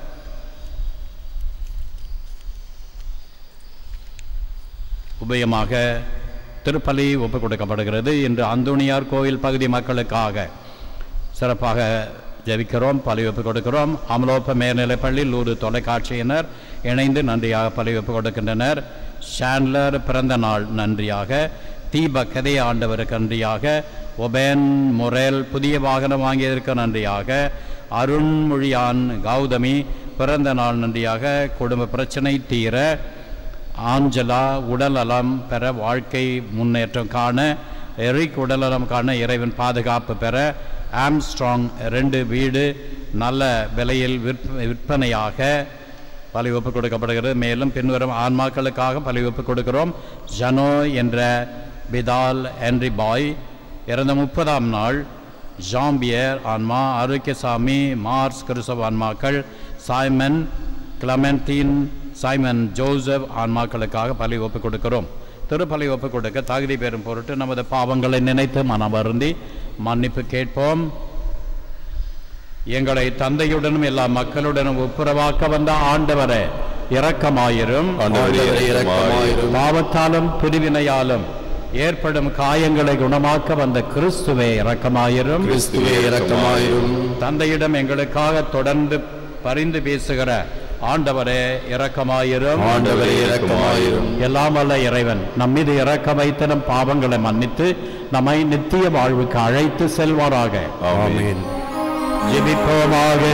உபயமாக திருப்பலி ஒப்புக் கொடுக்கப்படுகிறது இன்று அந்தோணியார் கோயில் பகுதி மக்களுக்காக சிறப்பாக ஜெபிக்கிறோம் பலி ஒப்புக் கொடுக்கிறோம் அமலோப்ப மேல்நிலைப்பள்ளி லூரு தொலைக்காட்சியினர் இணைந்து நன்றியாக பலி ஒப்புக் கொடுக்கின்றனர் ஷாண்ட்லர் பிறந்த நாள் நன்றியாக தீபக் கதை ஆண்டவருக்கு நன்றியாக ஒபேன் மொரேல் புதிய வாகனம் வாங்கியதற்கு நன்றியாக அருண்மொழியான் கௌதமி பிறந்த நாள் நன்றியாக குடும்ப பிரச்சனை தீர ஆஞ்சலா உடல்நலம் பெற வாழ்க்கை முன்னேற்றம் காண எரிக் உடல்நலம் காண இறைவன் பாதுகாப்பு பெற ஆம்ஸ்ட்ராங் ரெண்டு வீடு நல்ல விலையில் விற்ப விற்பனையாக பலி ஒப்பு கொடுக்கப்படுகிறது மேலும் பின்வரும் ஆன்மாக்களுக்காக பலி ஒப்பு கொடுக்கிறோம் ஜனோ என்ற பிதால் ஹென்ரி பாய் இறந்த முப்பதாம் நாள் ஜாம்பியர் ஆன்மா ஆரோக்கியசாமி மார்ஸ் கிறிஸ்தவ ஆன்மாக்கள் சாய்மன் கிளமெண்டீன் சைமன் ஜோசப் ஆன்மாக்களுக்காக பலி ஒப்பு கொடுக்கிறோம் திருப்பலி ஒப்பு கொடுக்க தகுதி பெறும் பொருட்டு நமது பாவங்களை நினைத்து மனம் வருந்தி மன்னிப்பு கேட்போம் எங்களை தந்தையுடனும் எல்லா மக்களுடனும் ஒப்புரவாக்க வந்த ஆண்டவரே இரக்கமாயிரும் ஆண்டவரே இரக்கமாயிரும் பாவத்தாலும் பிரிவினையாலும் ஏற்படும் காயங்களை குணமாக்க வந்த கிறிஸ்துவே இரக்கமாயிரும் கிறிஸ்துவே இரக்கமாயிரும் தந்தையிடம் எங்களுக்காக தொடர்ந்து பரிந்து பேசுகிற ஆண்டவரே இரக்கமாயிரும் ஆண்டவரே இரக்கமாயிரும் எல்லாம் வல்ல இறைவன் நம் மீது இரக்க வைத்து நம் பாவங்களை மன்னித்து நம்மை நித்திய வாழ்வுக்கு அழைத்து செல்வாராக ஆமென் ஜெபிப்போமாக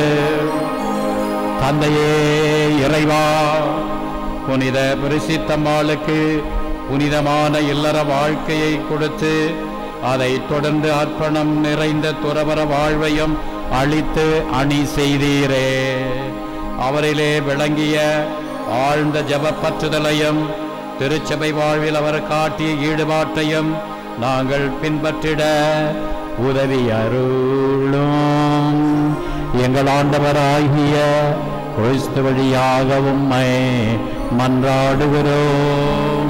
தந்தையே இறைவா புனித பரிசித்தம்மாளுக்கு புனிதமான இல்லற வாழ்க்கையை கொடுத்து அதை தொடர்ந்து அர்ப்பணம் நிறைந்த துறவர வாழ்வையும் அளித்து அணி செய்தீரே அவரிலே விளங்கிய ஆழ்ந்த ஜபப்பற்றுதலையும் திருச்சபை வாழ்வில் அவர் காட்டிய ஈடுபாட்டையும் நாங்கள் பின்பற்றிட உதவி அருளும் எங்கள் ஆண்டவராகிய கிறிஸ்து வழியாக உம்மை மன்றாடுகிறோம்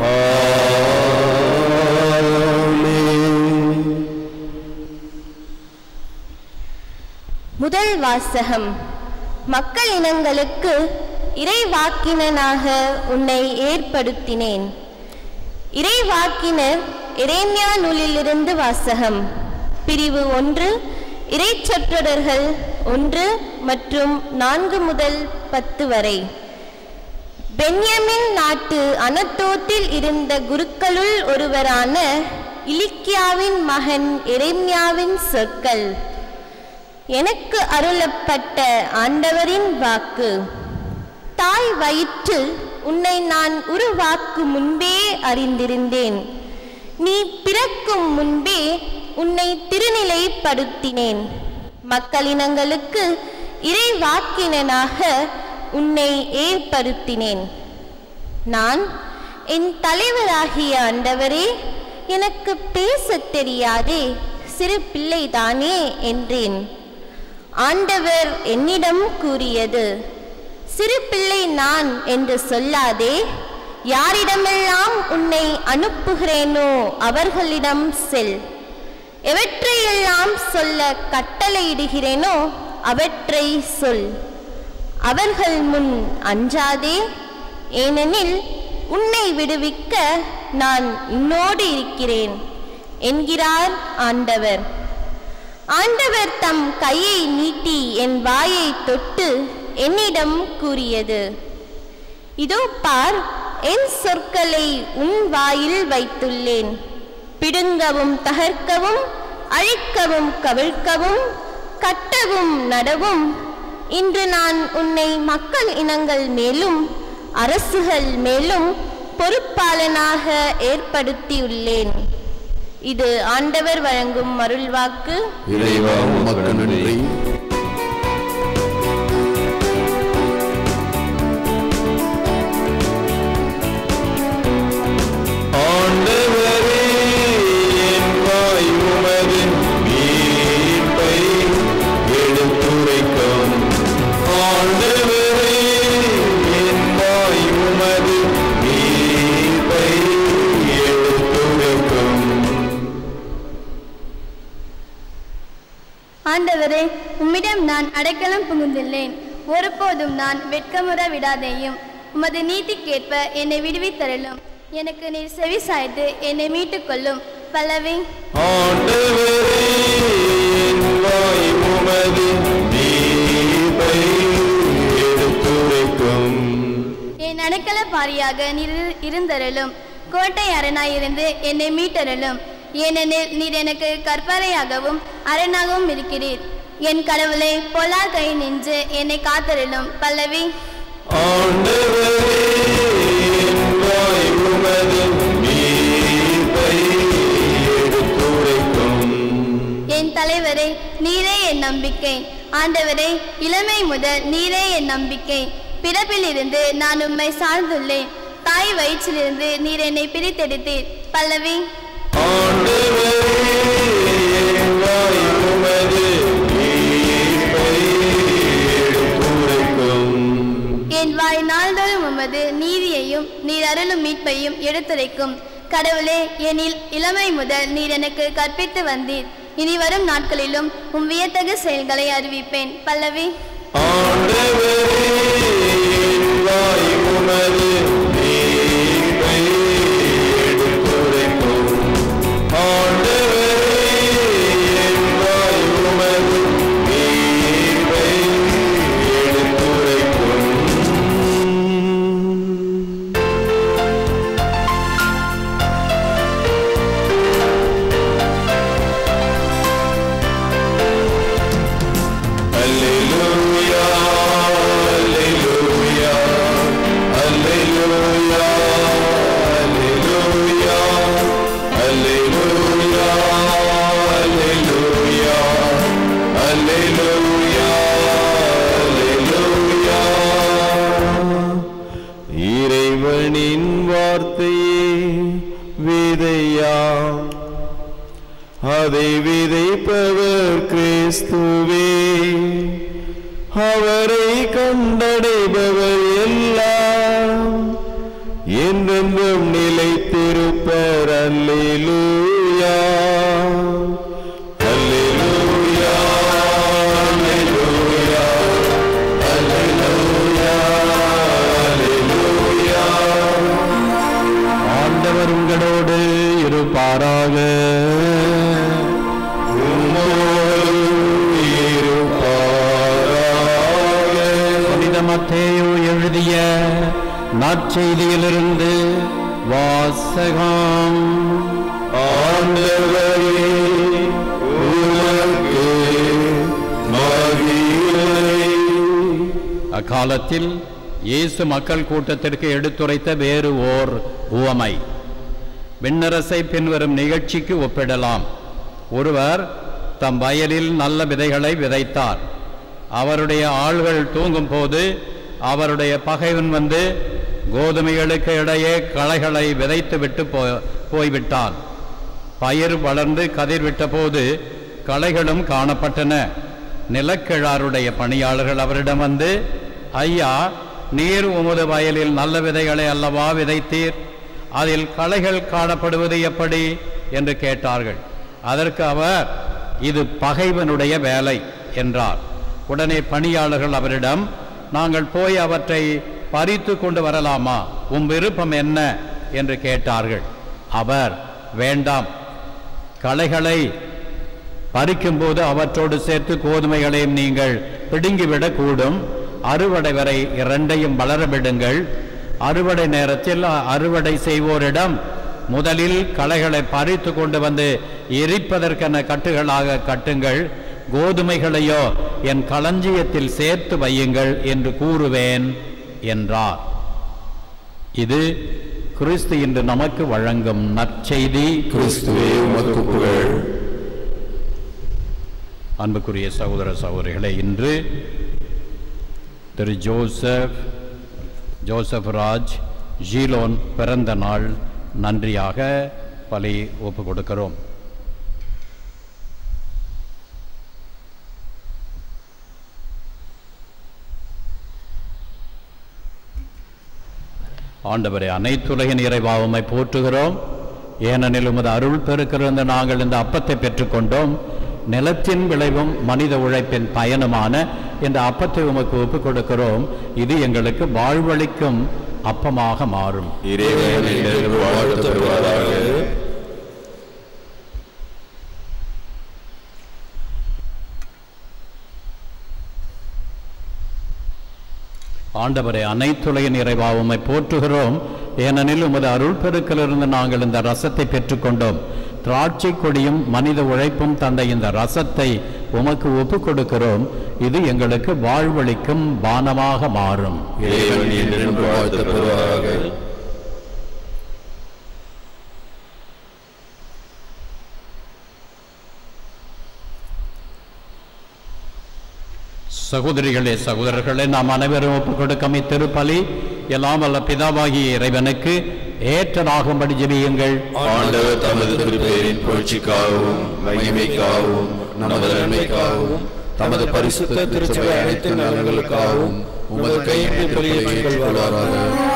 முதல் வாசகம் மக்கள் இனங்களுக்கு இறைவாக்கினனாக உன்னை ஏற்படுத்தினேன் இறைவாக்கினர் எரேமியா நூலிலிருந்து வாசகம் பிரிவு ஒன்று இறைச்சொற்றொடர்கள் ஒன்று மற்றும் நான்கு முதல் பத்து வரை பென்யமின் நாட்டு அனத்தோத்தில் இருந்த குருக்களுள் ஒருவரான இலிக்கியாவின் மகன் எரேமியாவின் சொற்கள் எனக்கு அருளப்பட்ட ஆண்டவரின் வாக்கு தாய் வயிற்றில் உன்னை நான் உருவாக்கு முன்பே அறிந்திருந்தேன் நீ பிறக்கும் முன்பே உன்னை திருநிலைப்படுத்தினேன் மக்களினங்களுக்கு இறைவாக்கினனாக உன்னை ஏற்படுத்தினேன் நான் என் தலைவராகிய ஆண்டவரே எனக்கு பேசத் தெரியாதே சிறு பிள்ளைதானே என்றேன் ஆண்டவர் என்னிடம் கூறியது சிறு பிள்ளை நான் என்று சொல்லாதே யாரிடமெல்லாம் உன்னை அனுப்புகிறேனோ அவர்களிடம் செல் எவற்றையெல்லாம் சொல்ல கட்டளையிடுகிறேனோ அவற்றை சொல் அவர்கள் முன் அஞ்சாதே ஏனெனில் உன்னை விடுவிக்க நான் உன்னோடு இருக்கிறேன் என்கிறார் ஆண்டவர் ஆண்டவர் தம் கையை நீட்டி என் வாயை தொட்டு என்னிடம் கூறியது இதோ பார் என் சொற்களை உன் வாயில் வைத்துள்ளேன் பிடுங்கவும் தகர்க்கவும் அழிக்கவும் கவிழ்க்கவும் கட்டவும் நடவும் இன்று நான் உன்னை மக்கள் இனங்கள் மேலும் அரசுகள் மேலும் பொறுப்பாளனாக ஏற்படுத்தியுள்ளேன் இது ஆண்டவர் வழங்கும் அருள்வாக்கு இறைவா உமக்கு நன்றி ஆண்டவரே என் வாய் உமது மீட்பை எடுத்துரைக்கும் ஆண்டவரே என் வாய் உமது மீட்பை எடுத்துரைக்கும் ஆண்டவரே உம்மிடம் நான் அடைக்கலம் புகுந்துள்ளேன் ஒருபோதும் நான் வெட்கமுற விடாதேயும் உமது நீதிக்கேற்ப என்னை விடுவித்தருளும் எனக்கு நீர் செவி சாய்த்து என்னை மீட்டுக் கொள்ளும் பல்லவி ஆண்டவரே என் வாய் உமது தீபை எடுத்துரைக்கும் என் அடைக்கல பாரியாக நீர் இருந்தருளும் கோட்டை அரணாயிருந்து என்னை மீட்டருளும் ஏனெனில் நீர் எனக்கு கற்பறையாகவும் அரணாகவும் இருக்கிறீர் என் கடவுளை பொல்லார் கை நின்று என்னை காத்தருளும் பல்லவி ஆண்டவரே என் வாய் உமது மீட்பை எடுத்துரைக்கும் என் தலைவரே நீரே என் நம்பிக்கை ஆண்டவரே இளமை முதல் நீரே என் நம்பிக்கை பிறப்பிலிருந்து நான் உம்மை சார்ந்துள்ளேன் தாய் வயிற்றிலிருந்து நீர் என்னை பிரித்தெடுத்தீர் பல்லவி ஆண்டவரே என் வாய் உமது மீட்பை எடுத்துரைக்கும் என் வாய் நாள்தோறும் உமது நீதியையும் நீர் அருளும் மீட்பையும் எடுத்துரைக்கும் கடவுளே என் இல்- இளமை முதல் நீர் எனக்கு கற்பித்து வந்தீர் இனி வரும் நாட்களிலும் உம் வியத்தகு செயல்களை அறிவிப்பேன் பல்லவி ஆண்டவரே என் வாய் உமது மீட்பை எடுத்துரைக்கும் ஆண்டவரே என் வாய் உமது மீட்பை எடுத்துரைக்கும் Alleluia, alleluia, alleluia, alleluia, alleluia, alleluia, alleluia, alleluia. இறைவனின் வார்த்தையே விதையா அதை விதைப்பவர் கிறிஸ்துவே அவரை கண்டடைபவர் எல்லாம் என்றென்றும் நிலைத்திருப்பர் அல்லேலூயா அல்லேலூயா அல்லேலூயா அல்லேலூயா அல்லேலூயா ஆண்டவர் உங்களோடு இருப்பாராக புனித மத்தேயு எழுதிய நற்செய்தியிலிருந்து வாசகம் ஆண்டவரே உமக்கு மகிமை அக்காலத்தில் இயேசு மக்கள் கூட்டத்திற்கு எடுத்துரைத்த வேறு ஓர் உவமை விண்ணரசை பின்வரும் நிகழ்ச்சிக்கு ஒப்பிடலாம் ஒருவர் தம் வயலில் நல்ல விதைகளை விதைத்தார் அவருடைய ஆள்கள் தூங்கும் போது அவருடைய பகைவன் வந்து கோதுமைகளுக்கு இடையே களைகளை விதைத்து விட்டு போ போய்விட்டான் பயிர் வளர்ந்து கதிர் விட்டபோது களைகளும் காணப்பட்டன நிலக்கிழாருடைய பணியாளர்கள் அவரிடம் வந்து ஐயா நீர் உமது வயலில் நல்ல விதைகளை அல்லவா விதைத்தீர் அதில் களைகள் காணப்படுவது எப்படி என்று கேட்டார்கள் அதற்கு அவர் இது பகைவனுடைய வேலை என்றார் உடனே பணியாளர்கள் அவரிடம் நாங்கள் போய் அவற்றை பறித்து கொண்டு வரலாமா உம் விருப்பம் என்ன என்று கேட்டார்கள் அவர் வேண்டாம் களைகளை பறிக்கும்போது அவற்றோடு சேர்த்து கோதுமைகளையும் நீங்கள் பிடுங்கிவிடக் கூடும் அறுவடை வரை இரண்டையும் வளர விடுங்கள் அறுவடை நேரத்தில் அறுவடை செய்வோரிடம் முதலில் களைகளை பறித்து கொண்டு வந்து எரிப்பதற்கென கட்டுகளாக கட்டுங்கள் கோதுமைகளையோ என் களஞ்சியத்தில் சேர்த்து வையுங்கள் என்று கூறுவேன் என்றார் இது கிறிஸ்து இன்று நமக்கு வழங்கும் நற்செய்தி கிறிஸ்துவே உமக்கு புகழ் அன்புக்குரிய சகோதர சகோதரிகளே இன்று திரு ஜோசப் ஜோசப் ராஜ் ஜீலோன் பிறந்த நாள் நன்றியாக பலி ஒப்பு கொடுக்கிறோம் ஆண்டவரே அனைத்துலகின் இறைவாவுமை போற்றுகிறோம் ஏனெனில் உமது அருள் பெருக்கிறந்த நாங்கள் இந்த அப்பத்தை பெற்றுக்கொண்டோம் நிலத்தின் விளைவும் மனித உழைப்பின் பயனுமான இந்த அப்பத்தை உமக்கு ஒப்புக் கொடுக்கிறோம் இது எங்களுக்கு வாழ்வளிக்கும் அப்பமாக மாறும் இறைவன் என்று வாழ்த்து தருவாராக ஆண்டவரே அனைத்துலக நிறைவா உம்மை போற்றுகிறோம் ஏனெனில் உமது அருள் பெருக்கிலிருந்து நாங்கள் இந்த ரசத்தை பெற்றுக்கொண்டோம் திராட்சை கொடியும் மனித உழைப்பும் தந்த இந்த ரசத்தை உமக்கு ஒப்புக் கொடுக்கிறோம் இது எங்களுக்கு வாழ்வளிக்கும் பானமாக மாறும் இறைவன் என்றும் வாழ்த்தப்படுவாராக சகோதரிகளே சகோதரர்களே நாம் அனைவரும் ஒப்புக் கொடுக்கும் இத்திருப்பலி எல்லாம் வல்ல பிதாவாகிய இறைவனுக்கு ஏற்றதாகும்படி ஜெபியுங்கள் ஆண்டவர் தமது திருப்பெயரின் புகழ்ச்சிக்காகவும் மகிமைக்காகவும் நமது நன்மைக்காகவும் தமது பரிசுத்த திருச்சபை அனைத்து நலன்களுக்காகவும் உமது கையை பெற்றுக் கொள்வாராக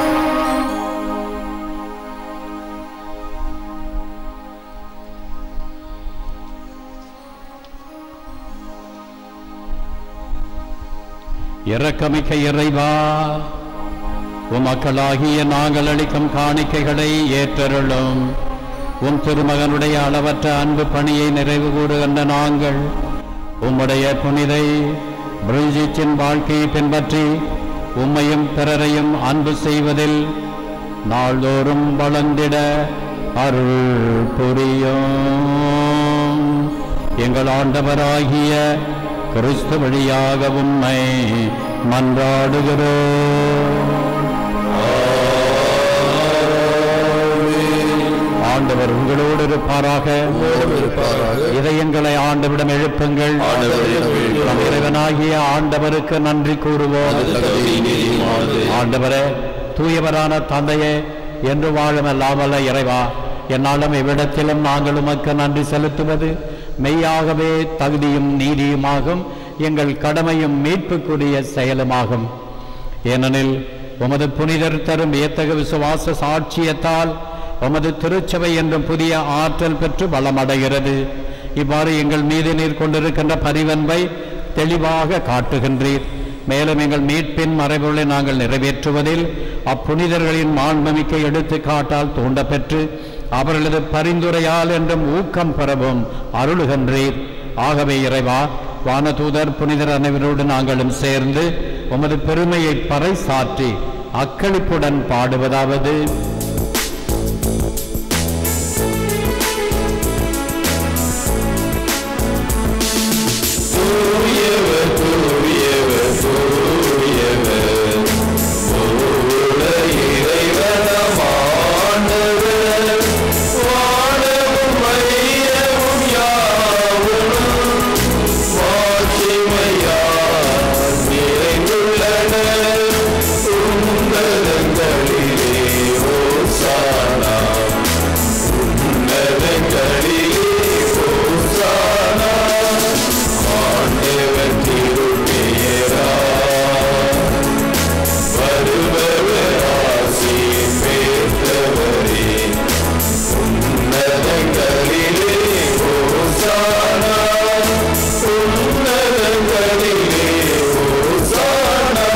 இரக்கமிக்க இறைவா உம் மக்களாகிய நாங்கள் அளிக்கும் காணிக்கைகளை ஏற்றருளும் உம் திருமகனுடைய அளவற்ற அன்பு பணியை நிறைவு கூறுகின்ற நாங்கள் உம்முடைய புனிதை பிரிஜிச்சின் வாழ்க்கையை பின்பற்றி உம்மையும் பிறரையும் அன்பு செய்வதில் நாள்தோறும் வளர்ந்திட அருள் புரியும் எங்கள் ஆண்டவராகிய கிறிஸ்து வழியாக உம்மை மன்றாடுகிறோம் ஆண்டவர் உங்களோடு இருப்பாராக இருப்பாராக. இதயங்களை ஆண்டவரிடம் எழுப்புங்கள் ஆண்டவரிடம் எழுப்புங்கள். நம் இறைவனாகிய ஆண்டவருக்கு நன்றி கூறுவோம் அது தகுதி நீதியானது. ஆண்டவரே தூயவரான தந்தையே என்று வாழும் அல்லாமல்ல இறைவா என்னாலும் இவ்விடத்திலும் நாங்கள் உமக்கு நன்றி செலுத்துவது மெய்யாகவே தகுதியும் நீதியுமாகும் எங்கள் கடமையும் மீட்புக்குரிய செயலுமாகும் ஏனெனில் உமது புனிதர் தரும் ஏத்தக விசுவாச சாட்சியத்தால் உமது திருச்சபை என்றும் புதிய ஆற்றல் பெற்று பலமடைகிறது இவ்வாறு எங்கள் மீது நீர் கொண்டிருக்கின்ற பரிவன்பை தெளிவாக காட்டுகின்றீர் மேலும் எங்கள் மீட்பின் மறைவுகளை நாங்கள் நிறைவேற்றுவதில் அப்புனிதர்களின் மாண்புமிக்க எடுத்துக்காட்டால் தூண்டப்பெற்று அவர்களது பரிந்துரையால் என்றும் ஊக்கம் பெறவும் அருளுகின்றீர் ஆகவே இறைவா வானதூதர் புனிதர் அனைவரோடு நாங்களும் சேர்ந்து உமது பெருமையை பறைசாற்றி அக்களிப்புடன் பாடுவதாவது தூயவர் தூயவர் தூயவர் மூல இறைவனம் ஆண்டவர் வானமும் மையமும் யாவும் மாட்சிமையால் நிறைந்துள்ளன உன்னதங்களிலே ஓசானா உன்னதங்களிலே ஓசானா ஆண்டவர் திருப்பெயரா வருபவர் ஆசி பெற்றவரே உன்னதங்களிலே ஓசானா உன்னதங்களிலே ஓசானா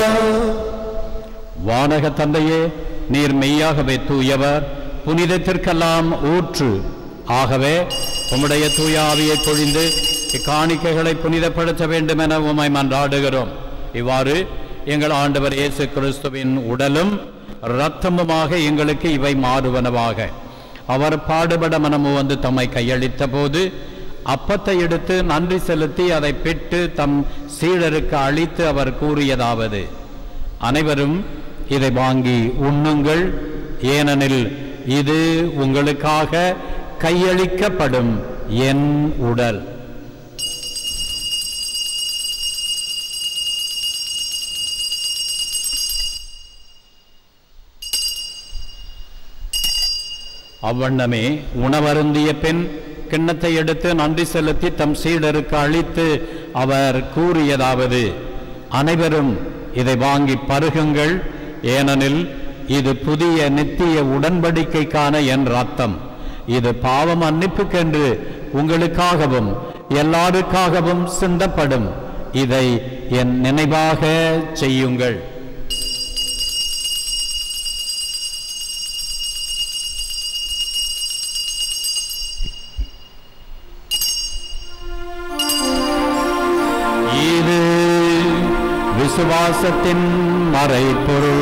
வானக தந்தையே நீர் மெய்யாகவே தூயவர் புனிதத்திற்கெல்லாம் ஊற்று ஆகவே உம்முடைய தூய ஆவியை பொழிந்து இக்காணிக்கைகளை புனிதப்படுத்த வேண்டும் என உம்மை மன்றாடுகிறோம் இவ்வாறு எங்கள் ஆண்டவர் இயேசு கிறிஸ்துவின் உடலும் இரத்தமுமாக எங்களுக்கு இவை மாறுவனவாக அவர் பாடுபட மனமு வந்து தம்மை கையளித்த போது அப்பத்தை எடுத்து நன்றி செலுத்தி அதை பெற்று தம் சீடருக்கு அளித்து அவர் கூறியதாவது அனைவரும் இதை வாங்கி உண்ணுங்கள் ஏனெனில் இது உங்களுக்காக கையளிக்கப்படும் என் உடல் அவ்வண்ணமே உணவருந்திய பின் கிண்ணத்தை எடுத்து நன்றி செலுத்தி தம் சீடருக்கு அளித்து அவர் கூறியதாவது அனைவரும் இதை வாங்கி பருகுங்கள் ஏனெனில் இது புதிய நித்திய உடன்படிக்கைக்கான என் ரத்தம் இது பாவம் மன்னிப்புக்கென்று உங்களுக்காகவும் எல்லாருக்காகவும் சிந்தப்படும் இதை என் நினைவாக செய்யுங்கள் இது விசுவாச விசுவாசத்தின் மறைப்பொருள்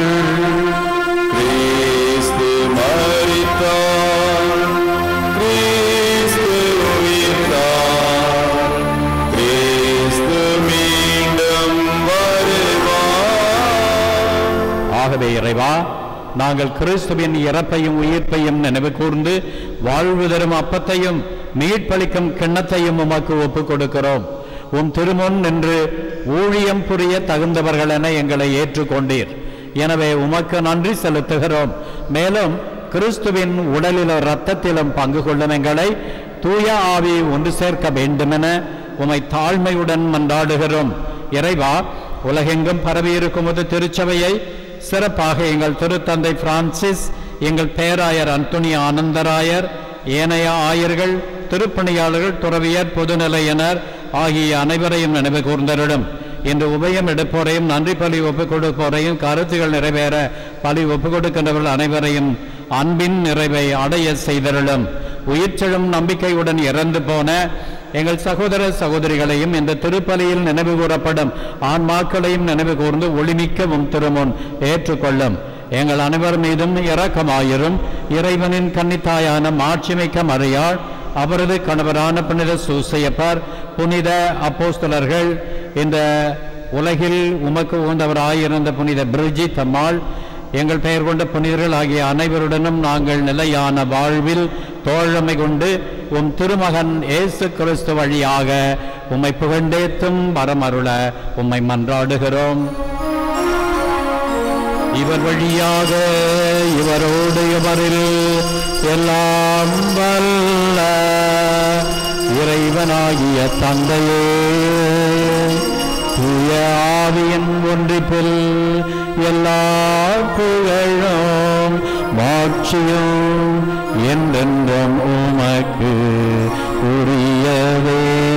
கிறிஸ்து மரித்தார் கிறிஸ்து உயிர்த்தார் கிறிஸ்து மீண்டும் வருவார் ஆகவே இறைவா நாங்கள் கிறிஸ்துவின் இறப்பையும் உயிர்ப்பையும் நினைவு கூர்ந்து வாழ்வு தரும் அப்பத்தையும் மீட்பளிக்கும் கிண்ணத்தையும் உமக்கு ஒப்புக் கொடுக்கிறோம் உம் திருமுன் நின்று ஊழியம் புரிய தகுந்தவர்கள் என எங்களை ஏற்றுக்கொண்டீர் எனவே உமக்கு நன்றி செலுத்துகிறோம் மேலும் கிறிஸ்துவின் உடலிலும் இரத்தத்திலும் பங்கு கொள்ளும் எங்களை தூய ஆவி ஒன்று சேர்க்க வேண்டுமென உமை தாழ்மையுடன் மன்றாடுகிறோம் இறைவா உலகெங்கும் பரவியிருக்கும் ஒரு திருச்சபையை சிறப்பாக எங்கள் திருத்தந்தை பிரான்சிஸ் எங்கள் பேராயர் அந்தோனி ஆனந்தராயர் ஏனைய ஆயர்கள் திருப்பணியாளர்கள் துறவியர் பொதுநிலையினர் ஆகிய அனைவரையும் நினைவு கூர்ந்தருடும் இன்று உபயம் எடுப்போரையும் நன்றி பலி ஒப்புக் கொடுப்போரையும் கருத்துகள் நிறைவேற பலி ஒப்புக் கொடுக்கின்றவர்கள் அனைவரையும் அன்பின் நிறைவை அடைய செய்தருளும் உயிர்ச்செழும் நம்பிக்கையுடன் இறந்து போன எங்கள் சகோதர சகோதரிகளையும் இந்த திருப்பலியில் நினைவு கூறப்படும் ஆன்மாக்களையும் நினைவு கூர்ந்து ஒளிமிக்கவும் திருமுன் ஏற்றுக்கொள்ளும் எங்கள் அனைவர் மீதும் இரக்கமாயிரும் இறைவனின் கன்னித்தாயான மாட்சிமிக்க மறையாள் அவரது கணவரான புனித சூசையப்பர் புனித அப்போஸ்தலர்கள் இந்த உலகில் உமக்கு உகந்தவராயிருந்த புனித பிரிஜித் அம்மாள் எங்கள் பெயர் கொண்ட புனிதர்கள் ஆகிய அனைவருடனும் நாங்கள் நிலையான வாழ்வில் தோழமை கொண்டு உம் திருமகன் இயேசு கிறிஸ்து வழியாக உம்மை புகழ்ந்தேத்தும் வரமருள உம்மை மன்றாடுகிறோம் இவர் வழியாக இவரோடு இவரில் எல்லாம் வல்ல இறைவனாகிய தந்தையே தூய ஆவியின் ஒன்றிப்பில் எல்லா புகழும் மாட்சியும் என்றென்றும் உமக்கு உரியதே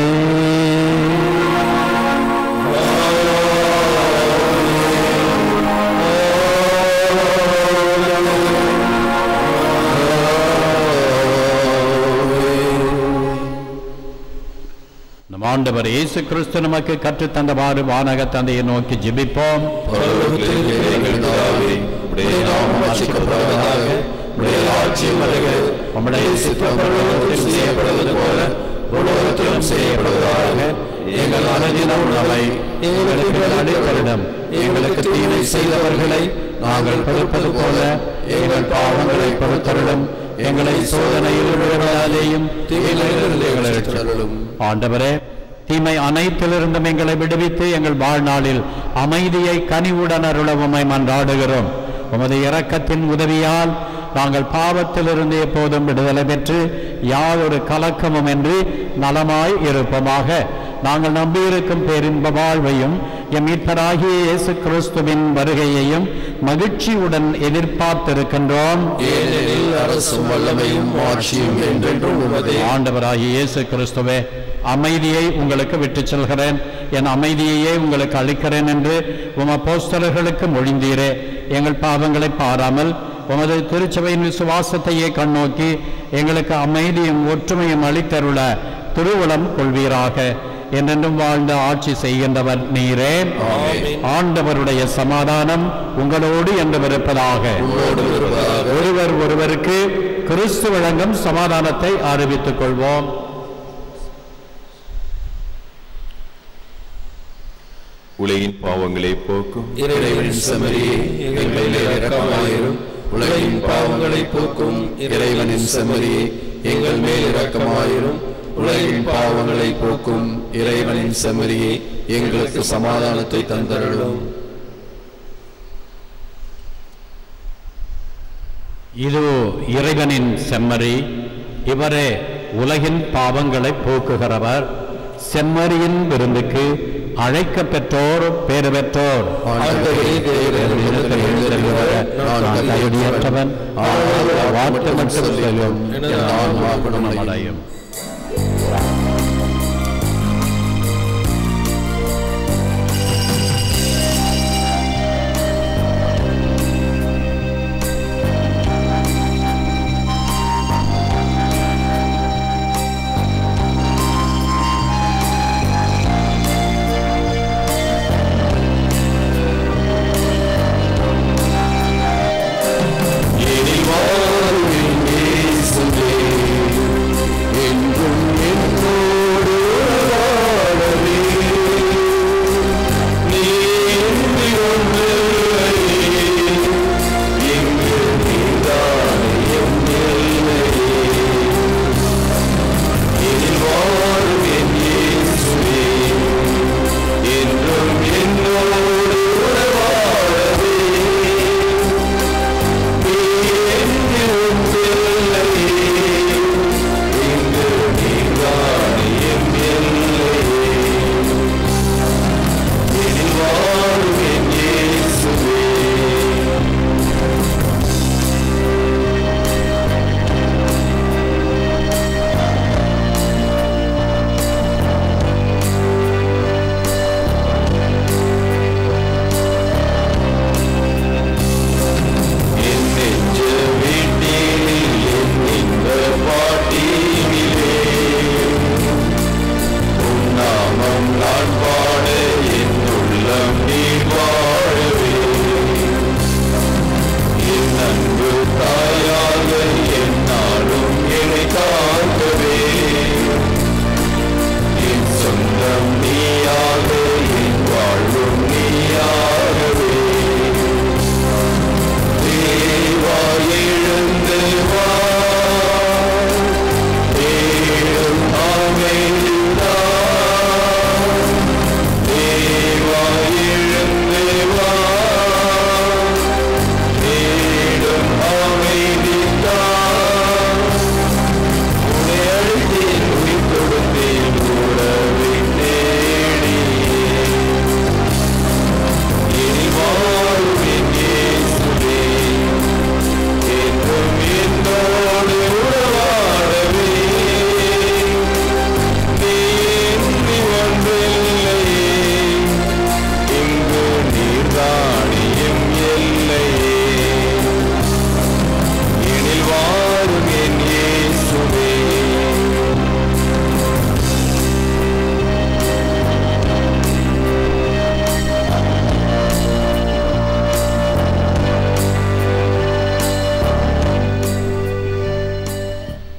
நம் ஆண்டவர் இயேசு கிறிஸ்து நமக்கு கற்றுத் தந்தவாறு வானக தந்தையை நோக்கி ஜெபிப்போம் பரலோகத்தில் இருக்கிற எங்கள் பிதாவே, உம்முடைய நாமம் அர்ச்சிக்கப்படுவதாக உம்முடைய ராஜ்யம் வருக உம்முடைய சித்தம் பரலோகத்தில் செய்யப்படுவது போல உலகத்திலும் செய்யப்படுவதாக எங்கள் அனுதின உணவை எங்களுக்கு அளித்தருடம் எங்களுக்கு தீமை செய்தவர்களை நாங்கள் பொறுப்பது போல எங்கள் பாவங்களை பொறுத்தருளும் எங்களை சோதனையில் விழுவதாலேயும் தீமையிலிருந்து எங்களை ரட்சித்தருளும் ஆண்டவரே தீமை அனைத்திலிருந்தும் எங்களை விடுவித்து எங்கள் வாழ்நாளில் அமைதியை கனிவுடன் அருள உம்மை மன்றாடுகிறோம் உமது இரக்கத்தின் உதவியால் நாங்கள் பாவத்திலிருந்து எப்போதும் விடுதலை பெற்று யாதொரு கலக்கமும் என்று நலமாய் இருப்போமாக நாங்கள் நம்பியிருக்கும் பேரின்ப வாழ்வையும் எம் மீட்பராகிய இயேசு கிறிஸ்துவின் வருகையையும் மகிழ்ச்சியுடன் எதிர்பார்த்திருக்கின்றோம் ஏனெனில் அரசும் வல்லமையும் ஆட்சியும் என்றென்றும் உமதே ஆண்டவராகிய இயேசு கிறிஸ்துவே அமைதியை உங்களுக்கு விட்டுச் செல்கிறேன் என் அமைதியையே உங்களுக்கு அளிக்கிறேன் என்று உம அப்போஸ்தலர்களுக்கு மொழிந்தீரே எங்கள் பாவங்களை பாராமல் உமது திருச்சபையின் விசுவாசத்தையே கண்ணோக்கி எங்களுக்கு அமைதியும் ஒற்றுமையும் அளித்தருள திருவுளம் கொள்வீராக என்றென்றும் வாழ்ந்து ஆட்சி செய்கின்றவர் நீரே ஆண்டவருடைய சமாதானம் உங்களோடு என்று இருப்பதாக ஒருவர் ஒருவருக்கு கிறிஸ்து வழங்கும் சமாதானத்தை அறிவித்துக் கொள்வோம் உலகின் பாவங்களை போக்கும் இறைவனின் செமரியே எங்கள் மேலே இரக்கமாயிரும் உலகின் பாவங்களை போக்கும் இறைவனின் செமரியே எங்கள் மேல் இரக்கமாயிரும் உலகின் பாவங்களை போக்கும் இறைவனின் செமரியே எங்களுக்கு சமாதானத்தை தந்தருளும் இது இறைவனின் செம்மறி இவரே உலகின் பாவங்களை போக்குகிறவர் செம்மறியின் விருந்துக்கு அழைக்க பெற்றோர் பேறு பெற்றோர் ஆண்டவரே, தேவரே, உம்மிடத்தில் எழுந்தருளுகிற நான் தகுதியற்றவன் ஆனால் வார்த்தை மட்டும் செல்லும் எனது ஆன்மா குணமடையும். அடையும் ஆண்டவரே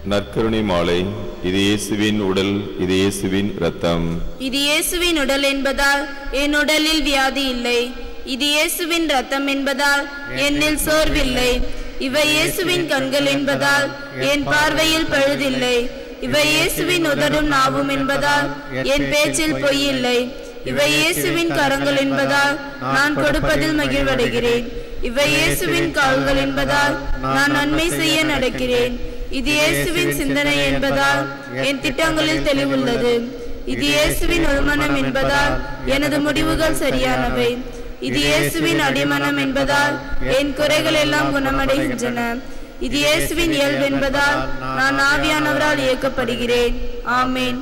நற்கருணை மாலை இது இயேசுவின் உடல் இது இயேசுவின் இரத்தம் இது இயேசுவின் உடல் என்பதால் என் உடலில் வியாதி இல்லை இது இயேசுவின் ரத்தம் என்பதால் என்னில் சோர்வில்லை இவை இயேசுவின் கண்கள் என்பதால் என் பார்வையில் பழுதில்லை இவை இயேசுவின் உதடும் நாவும் என்பதால் என் பேச்சில் பொய் இல்லை இவை இயேசுவின் கரங்கள் என்பதால் நான் கொடுப்பதில் மகிழ்வடைகிறேன் இவை இயேசுவின் கால்கள் என்பதால் நான் நன்மை செய்ய நடக்கிறேன் இது இயேசுவின் சிந்தனை என்பதால் என் திட்டங்களில் தெளிவுள்ளது இது இயேசுவின் உள்மனம் என்பதால் எனது முடிவுகள் சரியானவை இது இயேசுவின் அடிமனம் என்பதால் என் குறைகள் எல்லாம் குணமடைகின்றன இது இயேசுவின் இயல்பு என்பதால் நான் ஆவியானவரால் இயக்கப்படுகிறேன் ஆமேன்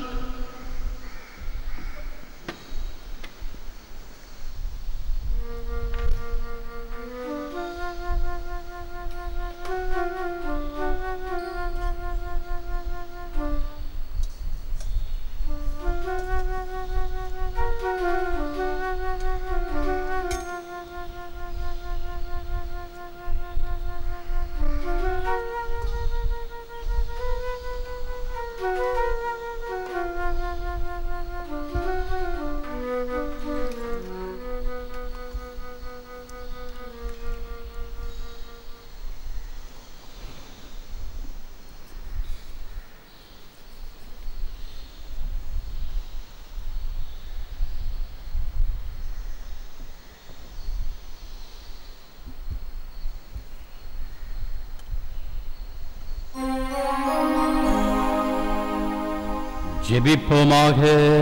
ஜெபிப்போமாக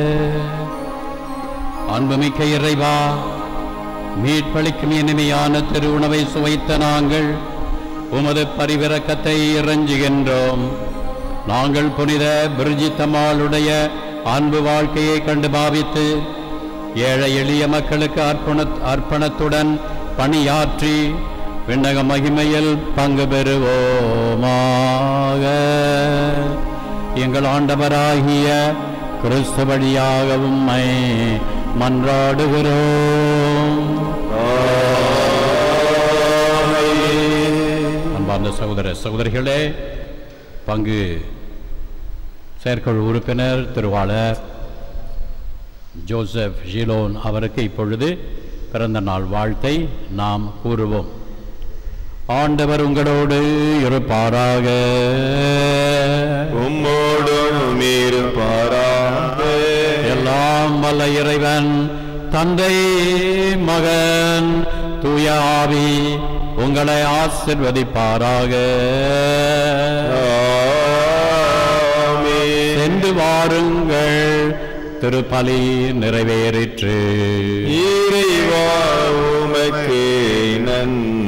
அன்புமிக்க இறைவா மீட்பளிக்கும் இனிமையான திரு உணவை சுவைத்த நாங்கள் உமது பரிவிரக்கத்தை இறைஞ்சுகின்றோம் நாங்கள் புனித பிரிஜித்தம்மாளுடைய அன்பு வாழ்க்கையை கண்டு பாவித்து ஏழை எளிய மக்களுக்கு அர்ப்பண அர்ப்பணத்துடன் பணியாற்றி விண்ணக மகிமையில் பங்கு பெறுவோமாக எங்கள் ஆண்டவராகிய கிறிஸ்து வழியாக உம்மை மன்றாடுகிறோம் அன்பார்ந்த சகோதர சகோதரிகளே பங்கு செயற்குழு உறுப்பினர் திருவாளர் ஜோசப் ஜிலோன் அவருக்கு இப்பொழுது பிறந்த நாள் வாழ்த்தை நாம் கூறுவோம் ஆண்டவர் உங்களோடு இருப்பாராக உம்மோடும் இருப்பாராக எல்லாம் வல்ல இறைவன் தந்தை மகன் தூய ஆவி உங்களை ஆசிர்வதிப்பாராக ஆமென். சென்று வாருங்கள் திருப்பலி நிறைவேறிற்று இறைவா உமக்கு நன்றி